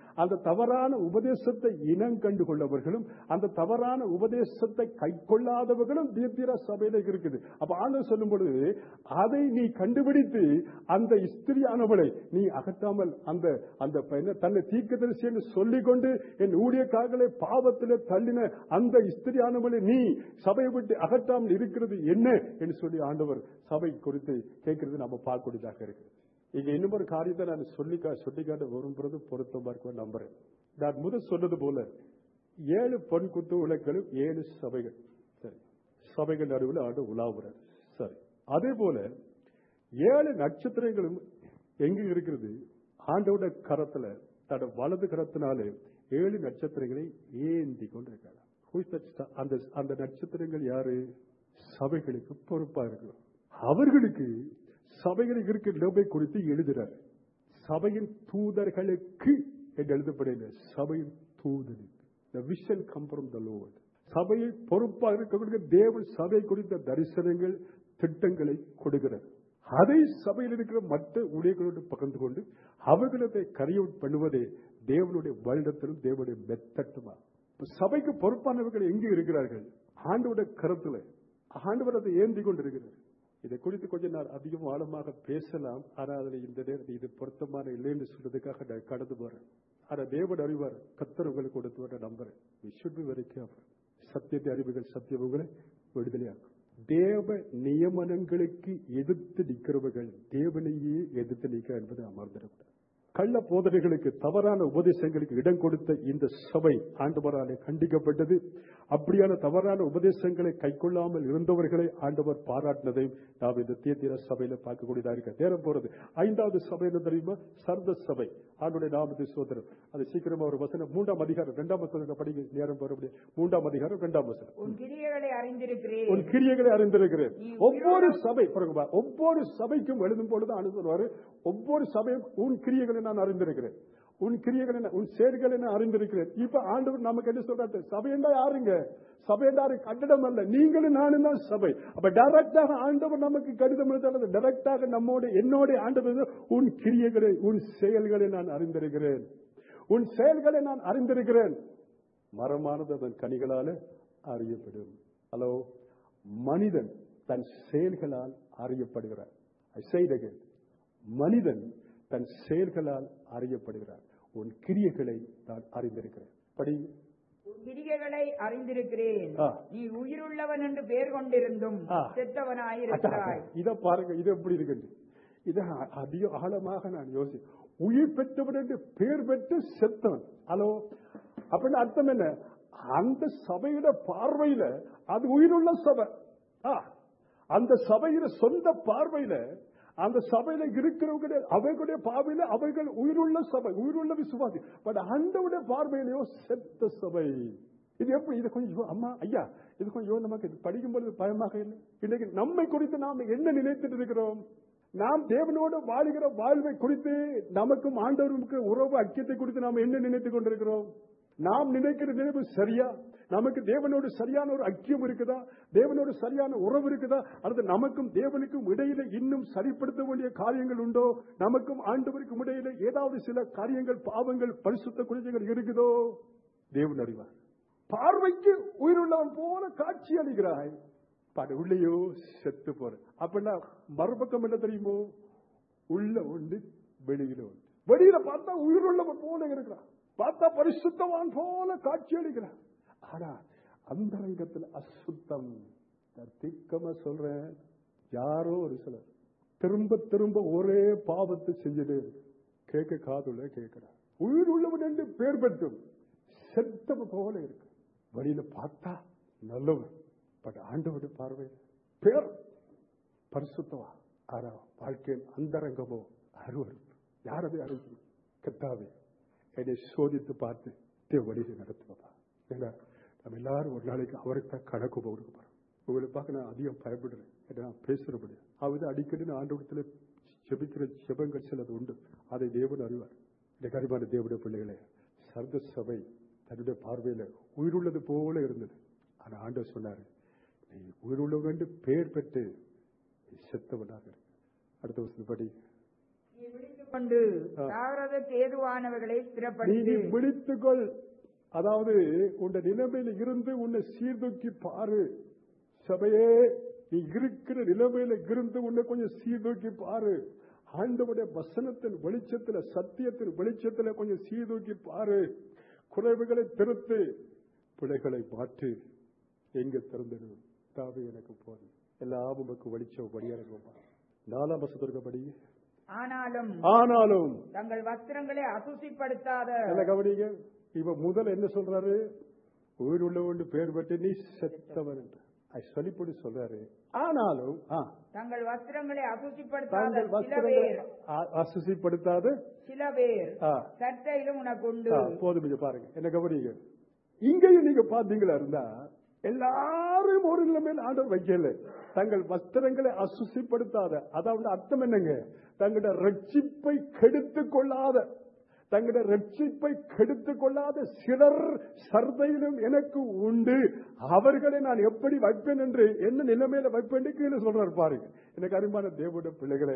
அந்த தவறான உபதேசத்தை இனம் கண்டு கொள்ளவர்களும் அந்த தவறான உபதேசத்தை கை கொள்ளாதவர்களும் தீர்த்திர சபையில இருக்குது அப்ப ஆண்டவர் சொல்லும் பொழுது அதை நீ கண்டுபிடித்து அந்த ஸ்திரியானவளை நீ அகற்றாமல் அந்த அந்த பையனை தன்னை தீர்க்கதரிசி என்று சொல்லிக்கொண்டு என் ஊழியக்காரர்களை பாவத்திலே தள்ளின அந்த ஸ்திரியானவளை நீ சபையை விட்டு அகற்றாமல் இருக்கிறது என்ன என்று சொல்லி ஆண்டவர் சபை குறித்து கேட்கிறது நம்ம பார்க்கக்கூடியதாக இருக்கு இங்க இன்னும் ஒரு காரியத்தை நான் சொல்லி சொல்லிக்காட்ட விரும்புறது பொருத்தமா இருக்கும் நம்புறேன் நான் முதல் சொன்னது போல ஏழு பொன் குத்து விளக்குகளும் ஏழு சபைகள் சரி சபைகள் நடுவில் ஆண்டு உலாவுறார் சரி அதே போல ஏழு நட்சத்திரங்களும் எங்க இருக்கிறது ஆண்டோட கரத்துல தட வலது கரத்தினாலே ஏழு நட்சத்திரங்களை ஏந்தி கொண்டிருக்கிறார் Who is that star? அந்த அந்த நட்சத்திரங்கள் யாரு சபைகளுக்கு பொறுப்பா இருக்கிறோம் அவர்களுக்கு சபைகளுக்கு இருக்கிற நிலைமை குறித்து எழுதுறார் சபையின் தூதர்களுக்கு என்று எழுதப்படல சபையின் தூதனுக்கு The vision come from the Lord. சபையை பொறுப்பாக இருக்கக்கூடிய தேவன் சபை குறித்த தரிசனங்கள் திட்டங்களை கொடுக்கிறார் அதை சபையில் இருக்கிற மற்ற ஊழியர்களோடு பகிர்ந்து கொண்டு அவர்களை கரைய பண்ணுவதே தேவனுடைய வருடத்திலும் தேவனுடைய மெத்தட்டுமா சபைக்கு பொறுப்பானவர்கள் எங்கே இருக்கிறார்கள் ஆண்டோட கருத்துல ஆண்டவர் அதை ஏந்தி கொண்டிருக்கிறார் இதை குறித்து கொஞ்சம் நான் அதிகம் ஆழமாக பேசலாம் ஆனால் அதில் இந்த நேரத்தில் இது பொருத்தமான இல்லை என்று சொல்றதுக்காக நான் கடந்து போறேன் ஆனா தேவன் அறிவார் கத்தர் உங்களுக்கு கொடுத்து வர நம்புறேன் We should be very careful. சத்தியத்தை அறிவுகள் சத்தியம் உங்களை விடுதலையாக்கும் தேவ நியமனங்களுக்கு எதிர்த்து நிற்கிறவர்கள் தேவனையே எதிர்த்து நிற்க என்பதை அமர்ந்திருக்கிறார் கள்ள போதனைகளுக்கு தவறான உபதேசங்களுக்கு இடம் கொடுத்த இந்த சபை ஆண்டவராலே கண்டிக்கப்பட்டது அப்படியான தவறான உபதேசங்களை கைக்கொள்ளாமல் இருந்தவர்களை ஆண்டவர் பாராட்டினதை நாம் இந்த தீர்த்திர சபையில பார்க்கக்கூடியதா இருக்க நேரம் போறது ஐந்தாவது சபை என்ன தெரியுமா சர்த சபை ஆண்டுடைய நாமத்தை சோதரம் அது சீக்கிரமா ஒரு வசனம் மூன்றாம் அதிகாரம் இரண்டாம் வசனம் படிக்க நேரம் போற முடியும் மூன்றாம் அதிகாரம் இரண்டாம் வசனம் உன் கிரியைகளை அறிந்திருக்கிறேன் உன் கிரியைகளை அறிந்திருக்கிறேன் நீ ஒவ்வொரு சபை பாருங்க பா, ஒவ்வொரு சபைக்கும் எழுதும் பொழுது அனுப்புவாரு ஒவ்வொரு சபையும் உன் கிரியைகளை நான் அறிந்திருக்கிறேன் உன் கிரியைகளை நான்- உன் செயல்களை நான் அறிந்திருக்கிறேன் இப்ப ஆண்டவர் நமக்கு என்ன சொல்றாரு சபை என்றா யாருங்க சபை என்றாரு கட்டிடம் அல்ல நீங்களும் நானும் தான் சபை அப்ப டைரக்டாக ஆண்டவர் நமக்கு கடிதம் எழுதாது டைரக்டாக நம்மோட என்னோட ஆண்டவர் உன் கிரியைகளை உன் செயல்களை நான் அறிந்திருக்கிறேன் உன் செயல்களை நான் அறிந்திருக்கிறேன் மரமானது அதன் கனிகளால அறியப்படும் ஹலோ மனிதன் தன் செயல்களால் அறியப்படுகிறார் I say it again. மனிதன் தன் செயல்களால் அறியப்படுகிறார் உன் கிரியைகளை நான் அறிந்திருக்கிறேன் படி உன் கிரியைகளை அறிந்திருக்கிறேன் ஆ. நீ உயிருள்ளவன் என்று பெயர் கொண்டிருந்தும் ஆ. செத்தவனாயிருக்கிறாய் இத பாருங்க இது எப்படி இருக்கு இத அ- அதிக ஆழமாக நான் யோசி உயிர் பெற்றவன் என்று பேர் பெற்று செத்தவன் ஹலோ அப்படின்னு அர்த்தம் என்ன அந்த சபையோட பார்வையில அது உயிருள்ள சபை ஆ, அந்த சபையில சொந்த பார்வையில அந்த சபையில இருக்கிறவங்க அவர்களுடைய பார்வையில அவர்கள் உயிருள்ள சபை உயிருள்ள விசுவாசி பட் அண்டவுடைய பார்வையிலையோ செத்த சபை இது எப்படி இது கொஞ்சம் யோ- அம்மா ஐயா இது கொஞ்சம் யோ- நமக்கு இது படிக்கும் பொழுது பயமாக இல்லை இன்னைக்கு நம்மை குறித்து நாம் என்ன நினைத்துட்டு இருக்கிறோம் நாம் தேவனோடு வாழுகிற வாழ்வை குறித்து நமக்கும் ஆண்டவருக்கும் உறவு ஐக்கியத்தை குறித்து நாம் என்ன நினைத்துக் கொண்டிருக்கிறோம் நாம் நினைக்கிற நினைவு சரியா நமக்கு தேவனோடு சரியான ஒரு ஐக்கியம் இருக்குதா தேவனோடு சரியான உறவு இருக்குதா அல்லது நமக்கும் தேவனுக்கும் இடையில இன்னும் சரிப்படுத்த வேண்டிய காரியங்கள் உண்டோ நமக்கும் ஆண்டவருக்கும் இடையில ஏதாவது சில காரியங்கள் பாவங்கள் பரிசுத்த குறிஞ்சங்கள் இருக்குதோ தேவன் அறிவார் பார்வைக்கு உயிருள்ளவன் போல காட்சி அளிக்கிறாய் பாடு உள்ளேயோ செத்து போற அப்படின்னா மறுபக்கம் என்ன தெரியுமோ உள்ள உண்டு வெளியில உண்டு வெளியில பார்த்தா உயிருள்ளவன் போல இருக்கிறான் பார்த்தா பரிசுத்தவான் போல காட்சி அளிக்கிறான் ஆனா அந்தரங்கத்தில் அசுத்தம் நான் திக்கமா சொல்றேன் யாரோ ஒரு சிலர் திரும்ப திரும்ப ஒரே பாவத்தை செஞ்சுட்டே இருக்கு கேட்க காதுல கேட்கிறார் உயிர் உள்ளவன் என்று பேர் பெற்றும் செத்தவன் போல இருக்கு வெளியில பார்த்தா நல்லவன் பட் ஆண்டவருடைய பார்வை பேர் பரிசுத்தவா ஆனா வாழ்க்கையின் அந்தரங்கமோ அருவருப்பு யாரதை அறிவு கத்தாவே என்னை சோதித்து பார்த்து தேவ வழியை நடத்துவதா ஏன்னா நம்ம எல்லாரும் ஒரு நாளைக்கு அவருக்கு தான் கணக்கு கொடுக்க போறோம் உங்களை பார்க்க நான் அதிகம் பயப்படுறேன் ஏன்னா நான் பேசுறபடி அவது அடிக்கடி நான் ஆண்டவரத்தில் ஜெபிக்கிற ஜெபங்கள் சிலது உண்டு அதை தேவன் அறிவார் இந்த கரிமான தேவனுடைய பிள்ளைகளே சர்த சபை தன்னுடைய பார்வையில உயிருள்ளது போல இருந்தது ஆனா ஆண்டவர் சொன்னாரு நீ உயிருள்ளவன் என்று பெயர் பெற்று நீ செத்தவனாக இரு அடுத்த வருஷம் படி நீ நீ விழித்துக் கொண்டு ஆ. சாகிறதற்கு ஏதுவானவர்களை நீ ஸ்திரப்படுத்து விழித்துக்கொள் அதாவது உன் நிலைமையில இருந்து உன்னை சீர்தூக்கி பாரு சபையே நீ இருக்கிற நிலைமையில இருந்து உன்னை கொஞ்சம் சீர்தூக்கி பாரு ஆண்டவுடைய வசனத்தின் வெளிச்சத்துல சத்தியத்தின் வெளிச்சத்துல கொஞ்சம் சீர்தூக்கி பாரு குறைவுகளை திருத்து பிழைகளை மாற்று எங்க திறந்தது தாவி எனக்கு போதும் எல்லாம் உமக்கு வெளிச்சபடி எனக்கு நாலாம் வசத்திற்கு படி ஆனாலும் ஆனாலும் தங்கள் வஸ்திரங்களை அசுசிப்படுத்தாத என்ன கவனிங்க இவ முதல்ல என்ன சொல்றாரு உயிர் உள்ளவன் பேர் பெற்று நீ செத்தவன் என்று அது சொல்லிப்படி சொல்றாரு ஆனாலும் ஆ, தங்கள் வஸ்திரங்களை அசுசிப்படுத்தாத தாங்கள் சில வஸ்திரங்களை பேர் அ- அசுசிப்படுத்தாது சில பேர் ஆ, சட்டையிலும் உனக்கு உண்டு ஆ, போதும் இங்க பாருங்க என்ன கவனிங்க இங்கேயும் நீங்க பாத்தீங்களா இருந்தா எல்லாரும் ஒரு நிலைமையில் ஆண்டவர் வைக்கல தங்கள் வஸ்திரங்களை அசுசிப்படுத்தாத அதாவது அர்த்தம் என்னங்க தங்களுடைய ரட்சிப்பை கெடுத்துக் கொள்ளாத தங்களுடைய ரட்சிப்பை கெடுத்துக் கொள்ளாத சிலர் சர்தையிலும் எனக்கு உண்டு அவர்களை நான் எப்படி வைப்பேன் என்று என்ன நிலைமையில வைப்பேன் கீழே சொல்றாரு பாருங்க எனக்கு அருமையான தேவனுடைய பிள்ளைகளே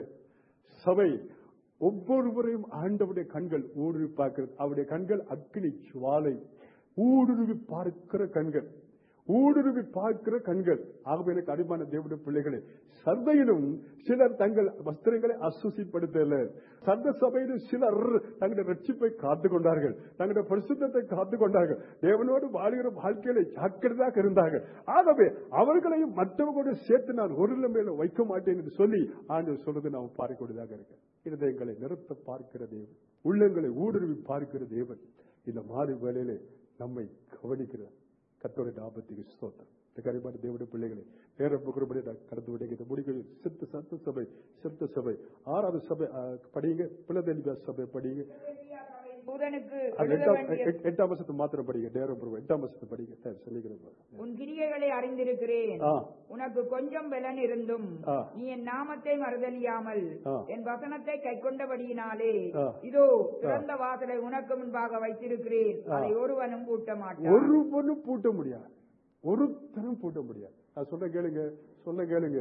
சபை ஒவ்வொருவரையும் ஆண்டவுடைய கண்கள் ஊடுருவி பார்க்கிறது அவருடைய கண்கள் அக்னி சுவாலை ஊடுருவி பார்க்கிற கண்கள் ஊடுருவி பார்க்கிற கண்கள் ஆகவே எனக்கு அடிமான தேவனுடைய பிள்ளைகளே சர்வையிலும் சிலர் தங்கள் வஸ்திரங்களை அசுசிப்படுத்தல சர்வ சபையிலும் சிலர் தங்களுடைய ரட்சிப்பை காத்து கொண்டார்கள் தங்களுடைய பரிசுத்தத்தை காத்து கொண்டார்கள் தேவனோடு வாழ்கிற வாழ்க்கையில ஜாக்கிரதாக இருந்தார்கள் ஆகவே அவர்களையும் மற்றவர்களோடு சேர்த்து நான் ஒரு நிலைமையில வைக்க மாட்டேன் என்று சொல்லி ஆண்டு சொல்றது நாம் பார்க்கக்கூடியதாக இருக்கு இருதயங்களை நிறுத்த பார்க்கிற தேவன் உள்ளங்களை ஊடுருவி பார்க்கிற தேவன் இந்த மாறு வேளையிலே நம்மை கவனிக்கிறார் கத்தோடைய நாபத்துக்கு ஸ்தோத்திரம் இந்த கரிமான தேவனுடைய பிள்ளைகளை நேரம் புகிறபடி நான் கடந்து விடுகிறது முடிக்க சித்த சத்த சபை சித்த சபை ஆறாவது சபை ஆ, படிங்க பிளதெலிபியா சபை படிங்க தூதனுக்கு அது எழுத எட்டாம் வேண்டிய எட்- எட்டாம் வருஷத்து மாத்திரம் படிங்க நேரம் புறம் எட்டாம் வருஷத்து படிங்க சரி, சொல்லிக்கிறேன் பாரு. உன் கிரியைகளை அறிந்திருக்கிறேன் ஆ உனக்கு கொஞ்சம் பலன் இருந்தும் ஆ. நீ என் நாமத்தை மறுதலியாமல் ஆ. என் வசனத்தை கைக்கொண்டபடியினாலே ஆ. இதோ திறந்த வாசலை உனக்கு முன்பாக வைத்திருக்கிறேன் ஆ. அதை ஒருவனும் பூட்ட மாட்டான் ஒருவனும் பூட்ட முடியாது ஒருத்தரும் பூட்ட முடியாது நான் சொல்ல கேளுங்க சொல்ல கேளுங்க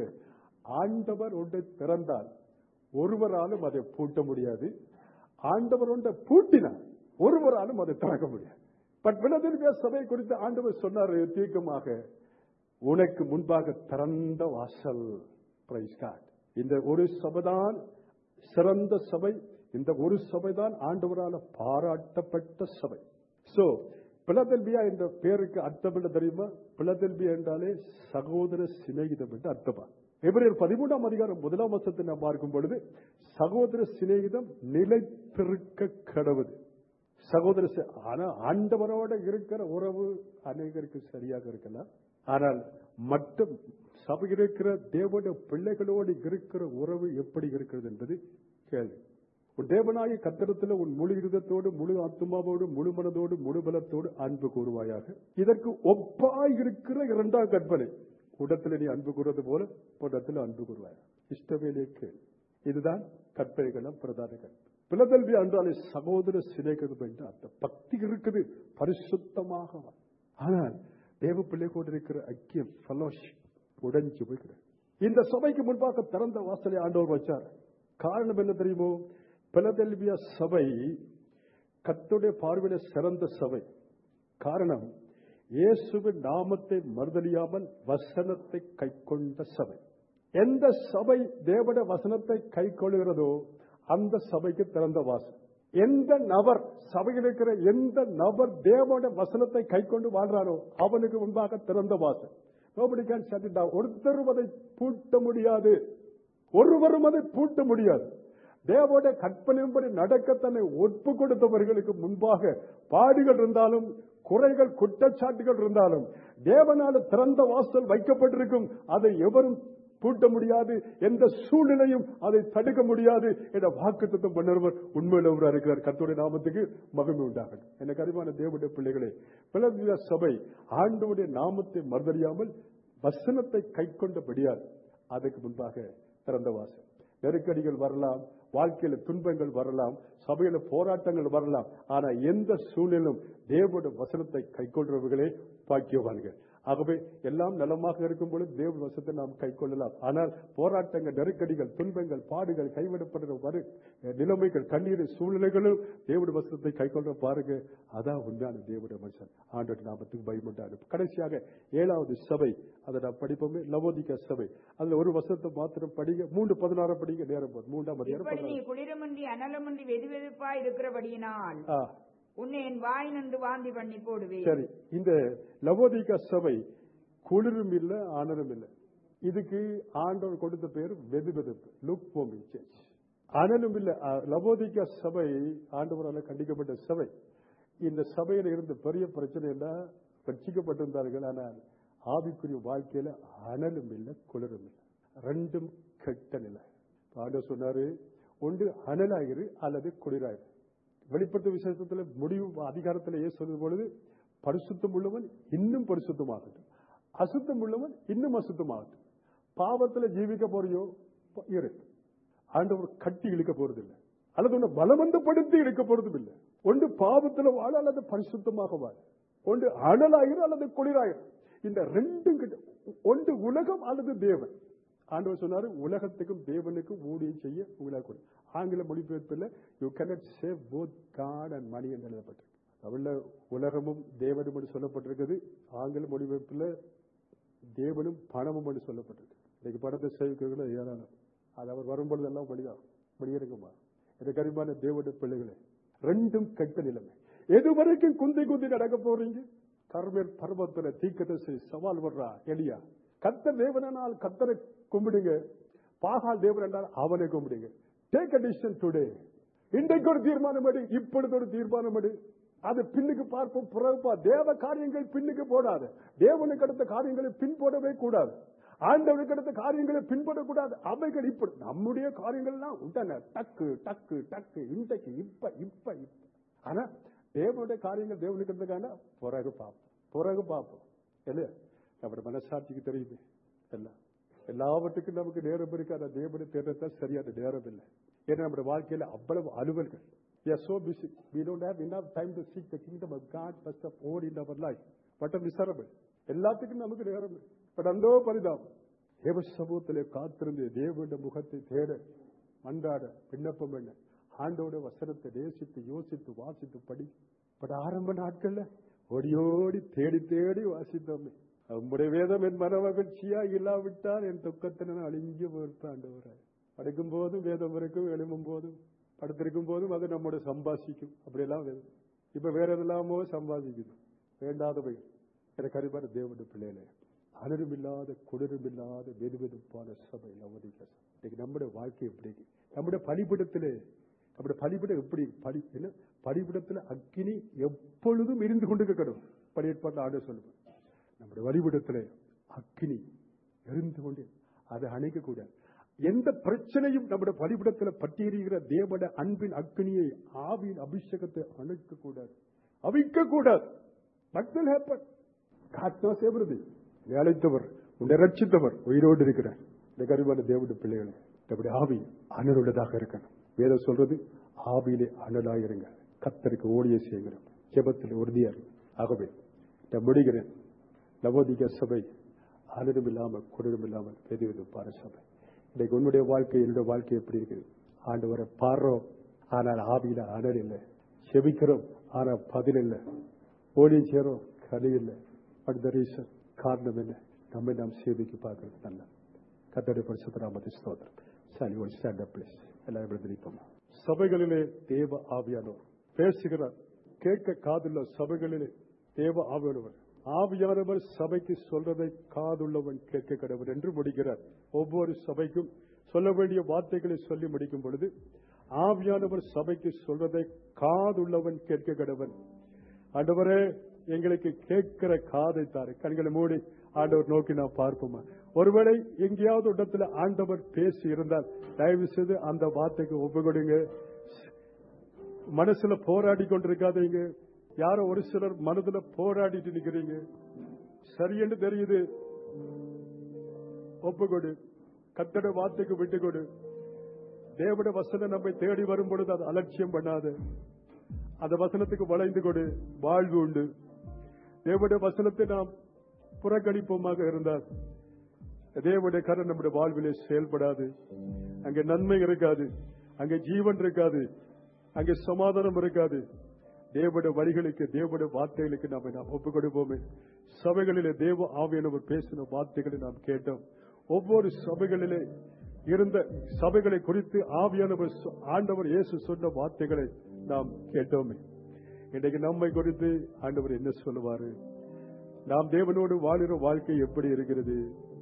ஆண்டவர் ஒன்றை திறந்தால் ஒருவராலும் அதை பூட்ட முடியாது ஆண்டவர் ஒன்றை பூட்டினார் ஒருவராலும் அதை திறக்க முடியாது பட் வினதில் சபை குறித்து ஆண்டவர் சொன்னார் தீர்க்கமாக உனக்கு முன்பாக திறந்த வாசல் Praise God. இந்த ஒரு சபைதான் சிறந்த சபை இந்த ஒரு சபைதான் ஆண்டவரால் பாராட்டப்பட்ட சபை சோ பிளதெல்பியா என்ற பேருக்கு அர்த்தம் என்ன தெரியுமா பிளதெல்பியா என்றாலே சகோதர சிநேகிதம் என்று அர்த்தமா எபிரேயர் பதிமூன்றாம் அதிகாரம் முதலாம் வருஷத்தை நாம் பார்க்கும் பொழுது சகோதர சிநேகிதம் நிலைத்திருக்க கடவுது சகோதர சி- ஆனா ஆண்டவரோட இருக்கிற உறவு அநேகருக்கு சரியாக இருக்கலாம் ஆனால் மற்ற சபை இருக்கிற தேவனுடைய பிள்ளைகளோடு இருக்கிற உறவு எப்படி இருக்கிறது என்பது கேள்வி உன் தேவனாய கத்திரத்தில் உன் முழு இருதத்தோடு முழு ஆத்மாவோடு முழு மனதோடு முழு பலத்தோடு அன்பு கூறுவாயாக இதற்கு ஒப்பாய் இருக்கிற இரண்டாம் கற்பனை உடத்தில் நீ அன்பு கூறுவது போல புடத்தில் அன்பு கூறுவாய் இஷ்டவேலே கேள் இதுதான் கற்பனைகளும் பிரதான கற்பனை பிளதல்வி என்றாலே சகோதர சிநேகம் என்று அர்த்தம் பக்தி இருக்குது பரிசுத்தமாக வா. ஆனால் தேவ பிள்ளை கொண்டு இருக்கிற ஐக்கியம் ஃபெலோஷிப் உடைஞ்சு போய்கிறது இந்த சபைக்கு முன்பாக திறந்த வாசலை ஆண்டவர் வச்சார் காரணம் என்ன தெரியுமோ பிளதெல்வியா சபை கத்துடைய பார்வையில சிறந்த சபை காரணம் இயேசுவின் நாமத்தை மறுதலியாமல் வசனத்தை கைக்கொண்ட சபை எந்த சபை தேவட வசனத்தை கை கொள்கிறதோ அந்த சபைக்கு திறந்த வாசல் எந்த நபர் சபையில் இருக்கிற எந்த நபர் தேவட வசனத்தை கை கொண்டு வாழ்றாரோ அவனுக்கு முன்பாக திறந்த வாசல் nobody can shut it down. ஒருத்தரும் அதை பூட்ட முடியாது ஒருவரும் அதை பூட்ட முடியாது தேவோட கற்பனையின்படி நடக்க தன்னை ஒப்பு கொடுத்தவர்களுக்கு முன்பாக பாடுகள் இருந்தாலும் குறைகள் குற்றச்சாட்டுகள் இருந்தாலும் தேவனால திறந்த வாசல் வைக்கப்பட்டிருக்கும் அதை எவரும் பூட்ட முடியாது எந்த சூழ்நிலையும் அதை தடுக்க முடியாது என்ற வாக்குத்தத்தம் பண்ணுறவர் உண்மையில் ஒருவராக இருக்கிறார் கர்த்தருடைய நாமத்துக்கு மகிமை உண்டாகட்டும் எனக்கு அறிவான தேவனுடைய பிள்ளைகளே பிளவிய சபை ஆண்டவுடைய நாமத்தை மறுதறியாமல் வசனத்தை கை கொண்டபடியால் அதுக்கு முன்பாக திறந்த வாசல் நெருக்கடிகள் வரலாம் வாழ்க்கையில துன்பங்கள் வரலாம் சபையில போராட்டங்கள் வரலாம் ஆனா எந்த சூழ்நிலும் தேவோட வசனத்தை கைக்கொள்றவர்களே பாக்கியவான்கள் ஆகவே எல்லாம் நலமாக இருக்கும் பொழுது தேவ வசத்தை நாம் கை கொள்ளலாம் ஆனால் போராட்டங்கள் நெருக்கடிகள் துன்பங்கள் பாடுகள் கைவிடப்படுற வரு நிலைமைகள் கண்ணீர் சூழ்நிலைகளும் தேவடைய வசனத்தை கை கொள்ள பாருங்க அதான் உண்மையான தேவடைய மனுஷன் ஆண்டோட நாமத்துக்கு பயமுண்டாடு கடைசியாக ஏழாவது சபை அதை நான் படிப்போமே லவோதிக சபை அதுல ஒரு வசனத்தை மாத்திரம் படிங்க மூன்று பதினாறு படிங்க நேரம் போதும் மூன்றாம் அதிகாரம் இப்படி நீ பதினாறு. குளிரமின்றி அனலமின்றி வெதுவெதுப்பாய் இருக்கிறபடியினால் ஆ, உன்னை என் வாய் நின்று வாந்தி பண்ணி போடுவேன் சரி இந்த லவோதிக சபை குளிரும் இல்ல ஆனரும் இல்ல இதுக்கு ஆண்டவர் கொடுத்த பேர் வெது வெதுப்பு லுக் போமி சர்ச் அனலும் இல்ல அ, லவோதிக சபை ஆண்டவரால் கண்டிக்கப்பட்ட சபை இந்த சபையில இருந்த பெரிய பிரச்சனை என்ன ரட்சிக்கப்பட்டிருந்தார்கள் ஆனால் ஆவிக்குரிய வாழ்க்கையில அனலும் இல்ல குளிரும் இல்ல ரெண்டும் கெட்ட நிலை ஆண்டவர் சொன்னாரு ஒன்று அனலாயிரு அல்லது குளிராயிரு வெளிப்படுத்த விசேஷத்துல முடிவு அதிகாரத்தில் ஏன் சொல்லும் பொழுது பரிசுத்தம் உள்ளவன் இன்னும் பரிசுத்தமாகட்டும் அசுத்தம் உள்ளவன் இன்னும் அசுத்தமாகட்டும் பாவத்துல ஜீவிக்க போறியோ ப- இரு ஆண்டவர் கட்டி இழுக்க போறதில்லை அல்லது உன்னை பலவந்தப்படுத்தி இழுக்க போறதும் இல்லை ஒன்று பாவத்துல வாழ அல்லது பரிசுத்தமாக வாழ ஒன்று அனலாயிரு அல்லது குளிராயிரு இந்த ரெண்டும் கிட்ட ஒன்று உலகம் அல்லது தேவன் ஆண்டவர் சொன்னாரு உலகத்துக்கும் தேவனுக்கும் ஊழியம் செய்ய உங்களை கொடு ஆங்கில மொழிபெயர்ப்பில் you cannot save both God and money என்று எழுதப்பட்டிருக்கு தமிழ்ல உலகமும் தேவனும் என்று சொல்லப்பட்டிருக்குது ஆங்கில மொழிபெயர்ப்பில் தேவனும் பணமும் என்று சொல்லப்பட்டிருக்கு இன்னைக்கு பணத்தை சேவிக்கிறவங்கள ஏராளம் அது அவர் வரும்பொழுதெல்லாம் வழிதான் வெளியிருக்குமா எனக்கு அறிவான தேவனுடைய பிள்ளைகளே ரெண்டும் கெட்ட நிலைமை எது வரைக்கும் குந்தி குந்தி நடக்க போறீங்க கர்மேல் பர்வத்துல தீக்கதசி சவால் வர்றா எலியா கத்த தேவனால் கத்தரை கும்பிடுங்க பாகால் தேவன் என்றால் அவனை கும்பிடுங்க டேக் அ டிசிஷன் டுடே இன்றைக்கு ஒரு தீர்மானம் எடு இப்பொழுது ஒரு தீர்மானம் எடு அது பின்னுக்கு பார்ப்போம் பிறகுப்பா தேவ காரியங்கள் பின்னுக்கு போடாது தேவனுக்கு அடுத்த காரியங்களை பின்போடவே கூடாது ஆண்டவனுக்கு அடுத்த காரியங்களை பின்பற்றக்கூடாது அவைகள் இப்ப நம்முடைய காரியங்கள்லாம் உடனே டக்கு டக்கு டக்கு இன்றைக்கு இப்ப இப்ப இப்ப ஆனா தேவனுடைய காரியங்கள் தேவனுக்கு இருந்ததுக்கான பிறகு பார்ப்போம் பிறகு பார்ப்போம் இல்லையா நம்முடைய மனசாட்சிக்கு தெரியுது எல்லாம் எல்லாவற்றுக்கும் நமக்கு நேரம் இருக்காது தேவனை தேடுறதுதான் சரியான நேரம் இல்லை ஏன்னா நம்முடைய வாழ்க்கையில அவ்வளவு அலுவல்கள் We are so busy. We don't have enough time to seek the kingdom of God first of all in our life. What a miserable. எல்லாத்துக்கும் நமக்கு நேரம் இல்லை. பட் அந்தோ பரிதாபம் தேவ சமூகத்திலே காத்திருந்து தேவனுடைய முகத்தை தேட மன்றாட விண்ணப்பம் பண்ண ஆண்டோட வசனத்தை நேசித்து யோசித்து வாசித்து படி பட் ஆரம்ப நாட்கள்ல ஓடி ஓடி தேடி தேடி வாசித்தோமே உம்முடைய வேதம் என் மன மகிழ்ச்சியா இல்லாவிட்டால் என் துக்கத்தை நான் அழிஞ்சு போயிருப்பாண்டவராய் படுக்கும் போதும் வேதம் இருக்கும் எழும்பும் போதும் படுத்திருக்கும் போதும் அது நம்மோட சம்பாசிக்கும் அப்படியெல்லாம் வேதம் இப்ப வேற எதெல்லாமோ சம்பாதிக்குது வேண்டாதவை எனக்கு அறிவான தேவனுடைய பிள்ளைகளே அனரும் இல்லாத குளிரும் இல்லாத வெதுவெதுப்பான சபை லவதிக சபை. இன்னைக்கு நம்முடைய வாழ்க்கை எப்படி இருக்கு? நம்முடைய பலிபிடத்திலே நம்முடைய பலிபிடம் எப்படி பலி என்ன பலிபிடத்துல அக்கினி எப்பொழுதும் இருந்து கொண்டு இருக்கணும் பழையற்பாட்டில் ஆண்டு சொல்லுவேன் நம்முடைய வழிபிடத்திலே அக்கினி எரிந்து கொண்டு அதை அணைக்க கூடாது எந்த பிரச்சனையும் நம்முடைய பலிபிடத்தில் பட்டியலிகிற தேவட அன்பின் அக்கினியை ஆவியின் அபிஷேகத்தை அணைக்க கூடாது அவிக்க கூடாது What will happen? God knows everything. உன்னை அழைத்தவர் உன்னை ரட்சித்தவர் உயிரோடு இருக்கிறார் இந்த கருவான தேவனுடைய பிள்ளைகளே நம்முடைய ஆவி அனலுள்ளதாக இருக்கணும் வேதம் சொல்றது ஆவியிலே அனலாயிருங்க கத்தருக்கு ஓடிய செய்கிறோம் ஜெபத்தில் உறுதியா இருக்கு ஆகவே நான் முடிகிறேன் நவோதிக சபை அனலும் இல்லாமல் குளிரும் இல்லாமல் வெது வெதுப்பான சபை இன்னைக்கு உன்னுடைய வாழ்க்கை என்னுடைய வாழ்க்கை எப்படி இருக்குது ஆண்டவரை பாடுறோம் ஆனால் ஆவியில அனல் இல்லை செபிக்கிறோம் ஆனால் பதில் இல்லை ஓடியும் சேரும் கனி இல்லை பட் த ரீசன் காரணம் என்ன நம்மை நாம் சேவிக்கு பார்க்கறது நல்ல கத்தடைய பரிசுத்தராமதி ஸ்தோத்திரம் சரி ஒரு ஸ்டாண்ட் அப் பிளேஸ் எல்லாரும் எழுந்திருப்போம் சபைகளிலே தேவ ஆவியானவர் பேசுகிறார் கேட்க காதுள்ள சபைகளிலே தேவ ஆவியானவர் ஆவியானவர் சபைக்கு சொல்றதை காதுள்ளவன் கேட்க கடவுள் என்று முடிக்கிறார் ஒவ்வொரு சபைக்கும் சொல்ல வேண்டிய வார்த்தைகளை சொல்லி முடிக்கும் பொழுது ஆவியானவர் சபைக்கு சொல்றதை காதுள்ளவன் கேட்க கடவன் ஆண்டவரே எங்களுக்கு கேட்கிற காதை தாரு கண்களை மூடி ஆண்டவர் நோக்கி நாம் பார்ப்போமா ஒருவேளை எங்கேயாவது இடத்துல ஆண்டவர் பேசி இருந்தால் தயவு செய்து அந்த வார்த்தைக்கு ஒப்பு கொடுங்க மனசுல போராடி கொண்டிருக்காதீங்க யாரோ ஒரு சிலர் மனதுல போராடிட்டு நிக்கிறீங்க சரியென்று தெரியுது ஒப்பு கொடு கத்தட வார்த்தைக்கு விட்டு கொடு தேவட வசனம் நம்மை தேடி வரும் பொழுது அது அலட்சியம் பண்ணாது அந்த வசனத்துக்கு வளைந்து கொடு வாழ்வு உண்டு தேவனுடைய வசனத்தை நாம் புறக்கணிப்போமாக இருந்தால் தேவனுடைய கரம் நம்முடைய வாழ்விலே செயல்படாது அங்கே நன்மை இருக்காது அங்கே ஜீவன் இருக்காது அங்கே சமாதானம் இருக்காது தேவனுடைய வரிகளுக்கு தேவனுடைய வார்த்தைகளுக்கு நாம நாம் ஒப்புக் கொடுப்போமே சபைகளிலே தேவ ஆவியானவர் பேசின வார்த்தைகளை நாம் கேட்டோம் ஒவ்வொரு சபைகளிலே இருந்த சபைகளை குறித்து ஆவியானவர் சொ- ஆண்டவர் இயேசு சொன்ன வார்த்தைகளை நாம் கேட்டோமே இன்றைக்கு நம்மை குறித்து ஆண்டவர் என்ன சொல்லுவாரு நாம் தேவனோடு வாழுகிற வாழ்க்கை எப்படி இருக்கிறது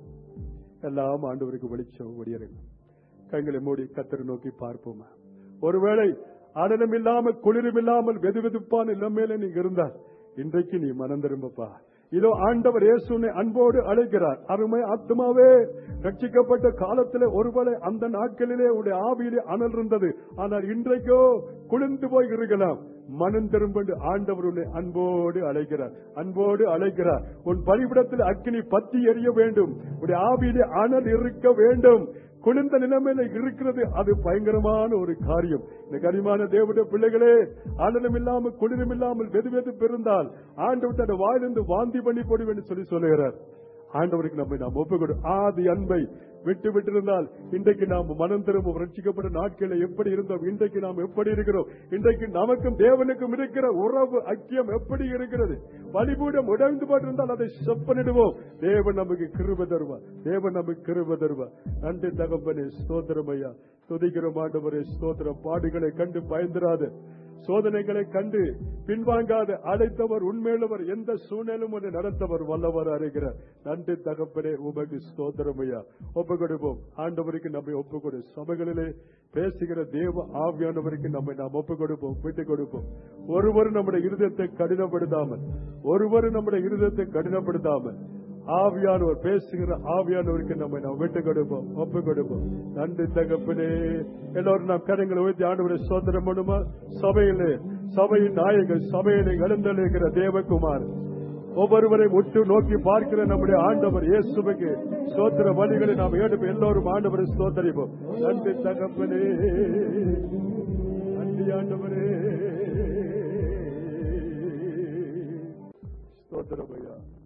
எல்லாம் ஆண்டவருக்கு வெளிச்சம் ஒடியருங்க கண்களை மூடி கத்தரை நோக்கி பார்ப்போமா ஒருவேளை அனலும் இல்லாமல் குளிரும் இல்லாமல் வெது வெதுப்பான நிலைமையில நீங்க இருந்தால் இன்றைக்கு நீ மனம் திரும்பப்பா இதோ ஆண்டவர் இயேசுனை அன்போடு அழைக்கிறார் அருமை ஆத்மாவே ரட்சிக்கப்பட்ட காலத்திலே ஒருவேளை அந்த நாட்களிலே உடைய ஆவியிலே அனல் இருந்தது ஆனால் இன்றைக்கோ குளிர்ந்து போய் இருக்கலாம் மனம் திரும்பண்டு ஆண்டவர் உன்னை அன்போடு அழைக்கிறார் அன்போடு அழைக்கிறார் உன் பலிபிடத்தில் அக்கினி பத்தி எரிய வேண்டும் உடைய ஆவியிலே அனல் இருக்க வேண்டும் குளிர்ந்த நிலைமையில இருக்கிறது அது பயங்கரமான ஒரு காரியம் இந்த கரிமான தேவனுடைய பிள்ளைகளே அனலும் இல்லாமல் குளிரும் இல்லாமல் வெது வெது பெருந்தால் ஆண்டவர் தன் வாயிலிருந்து வாந்தி பண்ணி போடுவேன் என்று சொல்லி சொல்லுகிறார் ஆண்டவருக்கு நம்மை நாம் ஒப்புக்கொடு ஆதி அன்பை விட்டு விட்டிருந்தால் இன்றைக்கு நாம் மனம் திரும்ப ரட்சிக்கப்பட்ட நாட்களில் எப்படி இருந்தோம் இன்றைக்கு நாம் எப்படி இருக்கிறோம் இன்றைக்கு நமக்கும் தேவனுக்கும் இருக்கிற உறவு ஐக்கியம் எப்படி இருக்கிறது பலிபீடம் உடைந்து போட்டிருந்தால் அதை செப்பனிடுவோம் தேவன் நமக்கு கிருப தருவார் தேவன் நமக்கு கிருப தருவார் நன்றி தகப்பனே ஸ்தோத்திரம் ஐயா துதிக்கிறோம் ஆண்டவரே ஸ்தோத்திரம் பாடுகளை கண்டு பயந்துராது சோதனைகளை கண்டு பின்வாங்காத அழைத்தவர் உண்மையுள்ளவர் எந்த சூழ்நிலும் ஒன்று நடத்தவர் வல்லவர் அறிகிறார் நன்றி தகப்பனே உமக்கு ஸ்தோத்திரமையா ஒப்பு கொடுப்போம் ஆண்டவருக்கு நம்மை ஒப்பு கொடு சபைகளிலே பேசுகிற தேவ ஆவியானவருக்கு நம்மை நாம் ஒப்பு கொடுப்போம் விட்டு கொடுப்போம் ஒருவர் நம்முடைய இருதயத்தை கடினப்படுத்தாமல் ஒருவர் நம்முடைய இருதயத்தை கடினப்படுத்தாமல் ஆவியானவர் பேசுகிற ஆவியானவருக்கு நம்ம நாம் விட்டு கொடுப்போம் ஒப்பு கொடுப்போம் நன்றி தகப்பனே எல்லாரும் நாம் கரங்களை உயர்த்தி ஆண்டவரை சோதனம் பண்ணுமா சபையிலே சபையின் நாயகர் சபையிலே எழுந்தளிக்கிற தேவகுமார் ஒவ்வொருவரை உற்று நோக்கி பார்க்கிற நம்முடைய ஆண்டவர் இயேசுவுக்கு சோத்திர வழிகளை நாம் ஏடும் எல்லோரும் ஆண்டவரை சோதரிப்போம் நன்றி தகப்பனே நன்றி ஆண்டவரே ஸ்தோத்திரம் ஐயா